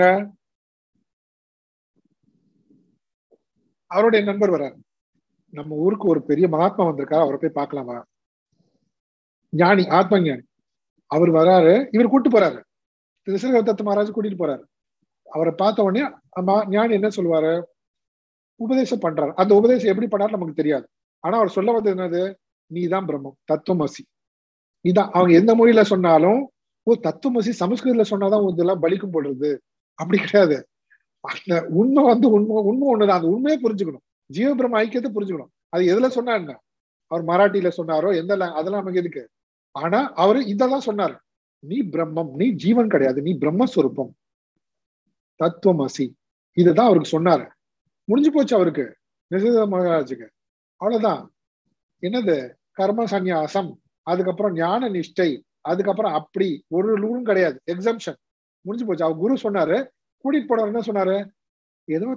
அவருடைய நண்பர் வர்றாரு நம்ம ஊருக்கு ஒரு பெரிய மகாத்மா வந்திருக்காரு அவரை போய் பார்க்கலாமா ஞானி ஆத்ம ஞானி அவர் வராரு இவர் கூட்டு போறாரு திருசரகத்த மகாராஜ் கூட்டிட்டு போறாரு அவரை பார்த்த உடனே அம்மா ஞானி என்ன சொல்லுவாரு உபதேசம் பண்றாரு அந்த உபதேசம் எப்படி பண்ணாரு நமக்கு தெரியாது ஆனா அவர் சொல்ல வந்தது என்னது நீதான் பிரம்மம் தத்துவமசி இதான் அவங்க எந்த மொழியில சொன்னாலும் ஓ தத்துவமசி சமஸ்கிருதத்துல சொன்னாதான் இதெல்லாம் பலிக்கும் போடுறது அப்படி கிடையாது அந்த உண்மை வந்து உண்மை உண்மை ஒண்ணுதான் அந்த உண்மையை புரிஞ்சுக்கணும் ஜீவபிரம ஐக்கியத்தை புரிஞ்சுக்கணும் அது எதுல சொன்னா என்ன அவர் மராட்டியில சொன்னாரோ எந்த அதெல்லாம் நமக்கு எதுக்கு ஆனா அவரு இதெல்லாம் சொன்னாரு நீ பிரம்மம் நீ ஜீவன் கிடையாது நீ பிரம்மஸ்வரூபம் தத்துவமசி இதுதான் அவருக்கு சொன்னாரு முடிஞ்சு போச்சு அவருக்கு நிசத மகாராஜுக்கு அவ்வளவுதான் என்னது கர்ம சந்நியாசம் அதுக்கப்புறம் ஞான நிஷ்டை அதுக்கப்புறம் அப்படி ஒரு ரூலும் கிடையாது எக்ஸம்ஷன் முடிஞ்சு போச்சு அவர் குரு சொன்னாரு கூட்டிட்டு போனவர் என்ன சொன்னாரு ஏதோ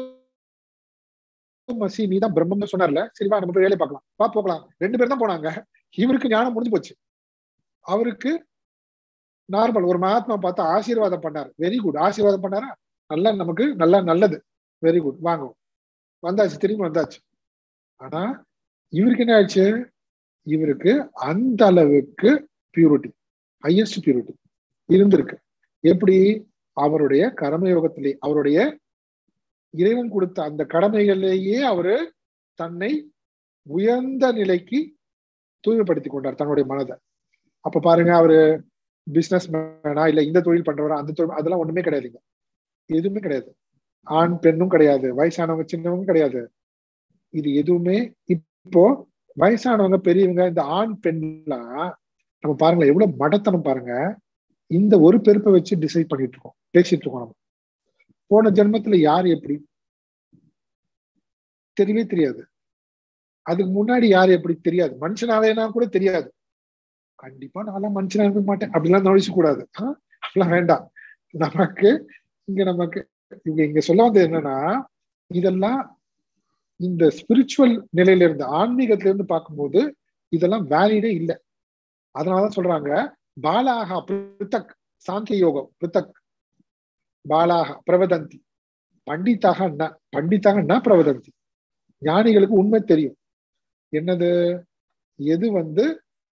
தத்துவ மசி நீ தான் பிரம்மம்னு சொன்னார்ல சரிவா நம்ம போய் வேலையை பார்க்கலாம் வா போகலாம் ரெண்டு பேர் தான் போனாங்க இவருக்கு ஞானம் முடிஞ்சு போச்சு அவருக்கு நார்மல் ஒரு மகாத்மா பார்த்து ஆசீர்வாதம் பண்ணாரு வெரி குட் ஆசீர்வாதம் பண்ணாரா நல்லா நமக்கு நல்லா நல்லது வெரி குட் வாங்க வந்தாச்சு திரும்பி வந்தாச்சு ஆனா இவருக்கு என்ன ஆச்சு இவருக்கு அந்த அளவுக்கு பியூரிட்டி ஹையஸ்ட் பியூரிட்டி இருந்திருக்கு எப்படி அவருடைய கர்மயோகத்திலே அவருடைய இறைவன் கொடுத்த அந்த கடமைகளிலேயே அவரு தன்னை உயர்ந்த நிலைக்கு தூய்மைப்படுத்தி கொண்டார் தன்னுடைய மனதை அப்ப பாருங்க அவரு பிசினஸ் மேனா இல்ல இந்த தொழில் பண்றவரா அந்த தொழில் அதெல்லாம் ஒண்ணுமே கிடையாதுங்க எதுவுமே கிடையாது ஆண் பெண்ணும் கிடையாது வயசானவங்க சின்னவங்க கிடையாது இது எதுவுமே இப்போ வயசானவங்க பெரியவங்க இந்த ஆண் பெண்லாம் நம்ம பாருங்களேன் எவ்வளவு மடத்தனம் பாருங்க இந்த ஒரு பெருப்பை வச்சு டிசைட் பண்ணிட்டு இருக்கோம் பேசிட்டு இருக்கோம் நம்ம போன ஜென்மத்துல யார் எப்படி தெரியவே தெரியாது அதுக்கு முன்னாடி யார் எப்படி தெரியாது மனுஷனாவேனா கூட தெரியாது கண்டிப்பா நான் மனுஷனா இருக்க மாட்டேன் அப்படிலாம் நுழைச்சு கூடாது அப்படிலாம் வேண்டாம் நமக்கு இங்க நமக்கு இங்க இங்க சொல்ல வந்தது என்னன்னா இதெல்லாம் இந்த ஸ்பிரிச்சுவல் நிலையில இருந்து ஆன்மீகத்துல இருந்து பார்க்கும்போது இதெல்லாம் வேலிடே இல்லை அதனாலதான் சொல்றாங்க பாலாகா பிருத்தக் சாங்கிய யோகம் பிருத்தக் பாலாக பிரவதந்தி பண்டிதாக ந பண்டிதாக ந பிரவதந்தி ஞானிகளுக்கு உண்மை தெரியும் என்னது எது வந்து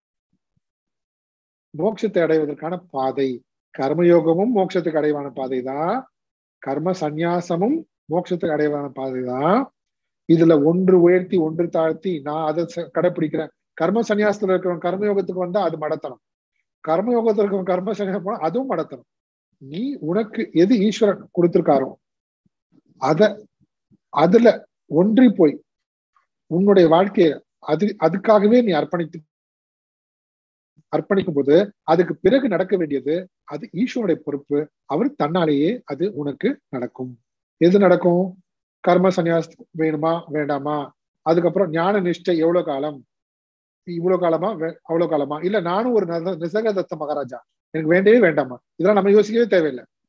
மோட்சத்தை அடைவதற்கான பாதை கர்மயோகமும் மோட்சத்துக்கு அடைவான பாதை தான் கர்ம சந்நியாசமும் மோட்சத்துக்கு அடைவான பாதை தான் இதுல ஒன்று உயர்த்தி ஒன்று தாழ்த்தி நான் அதை கடைப்பிடிக்கிறேன் கர்ம சன்னியாசத்துல இருக்கிறவன் கர்மயோகத்துக்கு வந்தா அது மடத்தனம் கர்மயோகத்துல இருக்கிறவன் கர்ம சன்னியாசம் போனா அதுவும் மடத்தனம் நீ உனக்கு எது ஈஸ்வரன் கொடுத்திருக்காரோ அத அதுல ஒன்றி போய் உன்னுடைய வாழ்க்கைய அது அதுக்காகவே நீ அர்ப்பணித்து அர்ப்பணிக்கும் போது அதுக்கு பிறகு நடக்க வேண்டியது அது ஈஸ்வருடைய பொறுப்பு அவர் தன்னாலேயே அது உனக்கு நடக்கும் எது நடக்கும் கர்ம சன்னியாசம் வேணுமா வேண்டாமா அதுக்கப்புறம் ஞான நிஷ்டை எவ்வளவு காலம் இவ்வளவு காலமா அவ்வளவு காலமா இல்ல நானும் ஒரு நிசகதத்த மகாராஜா எனக்கு வேண்டவே வேண்டாமா இதெல்லாம் நம்ம யோசிக்கவே தேவையில்லை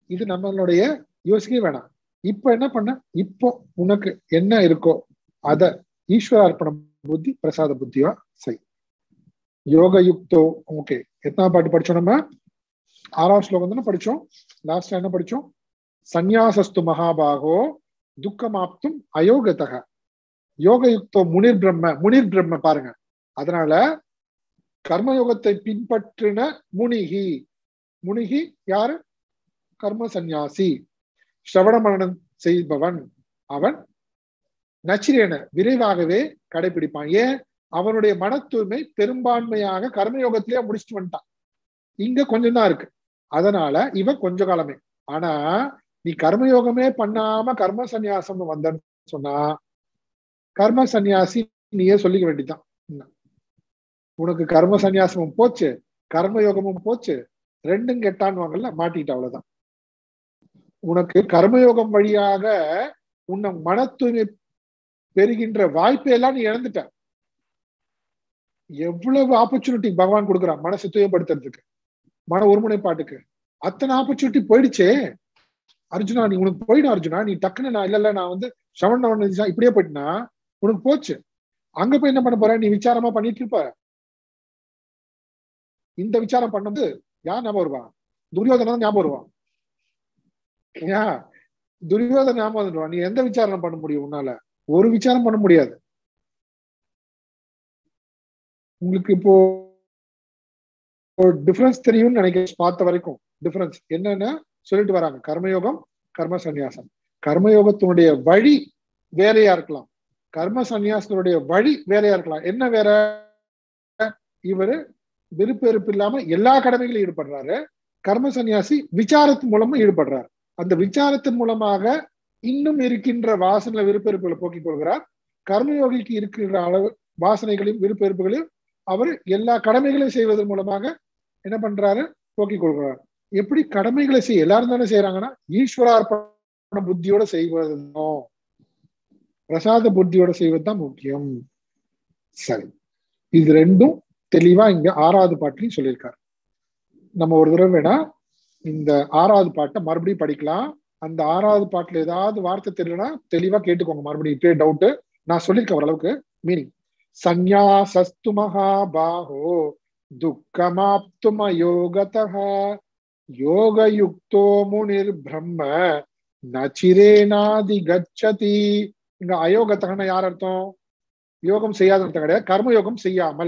இது நம்மளுடைய யோசிக்கவே வேணாம் இப்போ என்ன பண்ண இப்போ உனக்கு என்ன இருக்கோ அத ஈஸ்வரார்ப்பண புத்தி பிரசாத புத்தியா செய் யோக யுக்தோ ஓகே எத்தனாவது பாட்டு படிச்சோம் நம்ம ஆறாவது ஸ்லோகம் தானே படிச்சோம் லாஸ்ட் என்ன படிச்சோம் சந்நியாசஸ்து மகாபாகோ துக்கமாப்தும் அயோகதக யோக யுக்தோ முனிர் பிரம்ம முனிர் பிரம்ம பாருங்க அதனால கர்மயோகத்தை பின்பற்றின முனிகி முனிகி யாரு கர்ம சந்நியாசி ஸ்ரவண மரணம் செய்பவன் அவன் நச்சிரேன விரைவாகவே கடைபிடிப்பான் ஏன் அவனுடைய மன தூய்மை பெரும்பான்மையாக கர்மயோகத்திலேயே முடிச்சுட்டு வந்துட்டான் இங்க கொஞ்சம் தான் இருக்கு அதனால இவன் கொஞ்ச காலமே ஆனா நீ கர்மயோகமே பண்ணாம கர்ம சந்நியாசம் வந்தன்னு சொன்னா கர்ம சந்நியாசி நீயே சொல்லிக்க வேண்டியதுதான் உனக்கு கர்ம சந்நியாசமும் போச்சு கர்மயோகமும் போச்சு ரெண்டும் கெட்டான்வாங்கல்ல மாட்டிக்கிட்ட அவ்வளவுதான் உனக்கு கர்மயோகம் வழியாக உன்னை மன தூய்மை பெறுகின்ற வாய்ப்பை எல்லாம் நீ இழந்துட்ட எவ்வளவு ஆப்பர்ச்சுனிட்டி பகவான் கொடுக்குறான் மனசை தூயப்படுத்துறதுக்கு மன ஒருமுனைப்பாட்டுக்கு அத்தனை ஆப்பர்ச்சுனிட்டி போயிடுச்சே அர்ஜுனா நீ உனக்கு போயிடும் அர்ஜுனா நீ டக்குன்னு நான் இல்ல இல்ல நான் வந்து சவண இப்படியே போயிட்டுனா உனக்கு போச்சு அங்க போய் என்ன பண்ண போற நீ விசாரமா பண்ணிட்டு இருப்ப இந்த விசாரம் பண்ணும்போது யார் ஞாபகம் வருவான் துரியோதனா ஞாபகம் வருவான் ஏன் துரியோதன ஞாபகம் வந்துடுவான் நீ எந்த விசாரணை பண்ண முடியும் உன்னால ஒரு விசாரம் பண்ண முடியாது உங்களுக்கு இப்போ டிஃபரன்ஸ் தெரியும்னு நினைக்கிறேன் பார்த்த வரைக்கும் டிஃபரன்ஸ் என்னன்னா சொல்லிட்டு வராங்க கர்மயோகம் கர்ம சந்நியாசம் கர்மயோகத்தினுடைய வழி வேறையா இருக்கலாம் கர்ம சந்நியாசத்தினுடைய வழி வேறையா இருக்கலாம் என்ன வேற இவரு விருப்ப வெறுப்பு இல்லாம எல்லா கடமைகளும் ஈடுபடுறாரு கர்ம சந்நியாசி விசாரத்தின் மூலமா ஈடுபடுறாரு அந்த விசாரத்தின் மூலமாக இன்னும் இருக்கின்ற வாசனை விருப்ப வெறுப்புகளை போக்கிக் கொள்கிறார் கர்மயோகிக்கு இருக்கின்ற அளவு வாசனைகளையும் விருப்ப வெறுப்புகளையும் அவர் எல்லா கடமைகளையும் செய்வதன் மூலமாக என்ன பண்றாரு போக்கிக் கொள்கிறார் எப்படி கடமைகளை செய்ய எல்லாரும் தானே செய்யறாங்கன்னா ஈஸ்வரார்ப்பண புத்தியோட செய்வது பிரசாத புத்தியோட செய்வது தான் முக்கியம் சரி இது ரெண்டும் தெளிவா இங்க ஆறாவது பாட்டிலையும் சொல்லியிருக்காரு நம்ம ஒரு தடவை வேணா இந்த ஆறாவது பாட்டை மறுபடியும் படிக்கலாம் அந்த ஆறாவது பாட்டுல ஏதாவது வார்த்தை தெரியலனா தெளிவா கேட்டுக்கோங்க மறுபடியும் இப்பயே டவுட் நான் சொல்லியிருக்கேன் ஓரளவுக்கு மீனிங் சந்நியாசஸ்து மகாபாஹோ துக்கமாப்தும யோகதः யோகயுக்தோ முனிர் பிரம்ம நச்சிரேனாதி கச்சதி இங்க அயோகத்தகன யார் அர்த்தம் யோகம் செய்யாத அர்த்தம் கிடையாது கர்ம யோகம் செய்யாமல்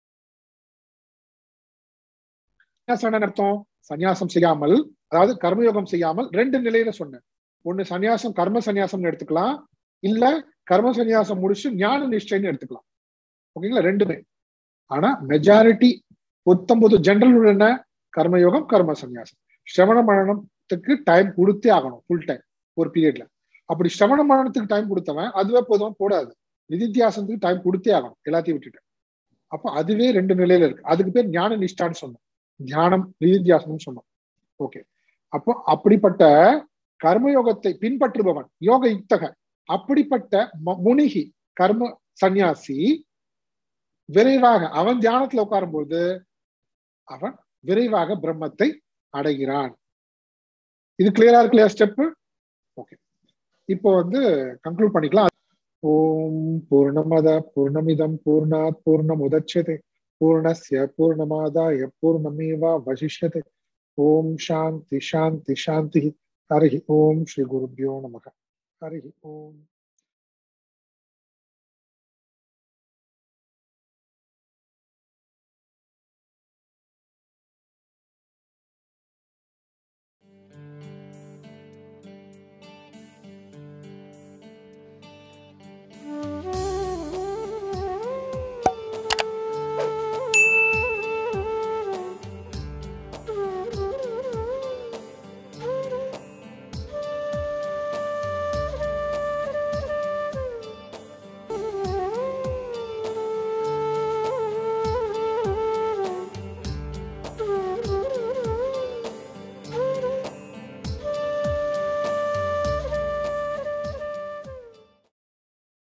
சன்னியாசம் அர்த்தம் சன்னியாசம் செய்யாமல் அதாவது கர்மயோகம் செய்யாமல் ரெண்டு நிலையில சொன்னேன் ஒண்ணு சன்னியாசம் கர்ம சன்னியாசம்னு எடுத்துக்கலாம் இல்ல கர்ம சன்னியாசம் முடிச்சு ஞான நிஷ்டைன்னு எடுத்துக்கலாம் ஓகேங்களா ரெண்டுமே ஆனா மெஜாரிட்டி புத்தம்பது ஜென்ரல் என்ன கர்மயோகம் கர்ம சன்னியாசம் சிரவண மரணத்துக்கு டைம் கொடுத்தே ஆகணும் ஃபுல் டைம் ஒரு பீரியட்ல அப்படி சிரவண மரணத்துக்கு டைம் கொடுத்தவன் அதுவே போதும் போடாது நிதித்தியாசனத்துக்கு டைம் கொடுத்தே ஆகணும் எல்லாத்தையும் விட்டுட்டு அப்ப அதுவே ரெண்டு நிலையில இருக்கு அதுக்கு பேர் ஞான நிஷ்டான்னு சொன்னோம் தியானம் நிதித்தியாசனம் சொன்னோம் ஓகே அப்போ அப்படிப்பட்ட கர்மயோகத்தை பின்பற்றுபவன் யோக யுக்தக அப்படிப்பட்ட முனிகி கர்ம சந்நியாசி விரைவாக அவன் தியானத்துல உட்காரும்போது அவன் விரைவாக பிரம்மத்தை அடைகிறான் இது கிளியரா இருக்கு இல்லையா ஸ்டெப் ஓகே இப்போ வந்து கன்க்ளூட் பண்ணிக்கலாம் ஓம் பூர்ணமத பூர்ணமிதம் பூர்ணாத் பூர்ணம் உதட்சதே பூர்ணஸ்ய பூர்ணமாதாய பூர்ணமேவா வசிஷ்யதே ஓம் சாந்தி சாந்தி சாந்தி ஹரி ஓம் ஸ்ரீ குருபியோ நமக ஹரி ஓம்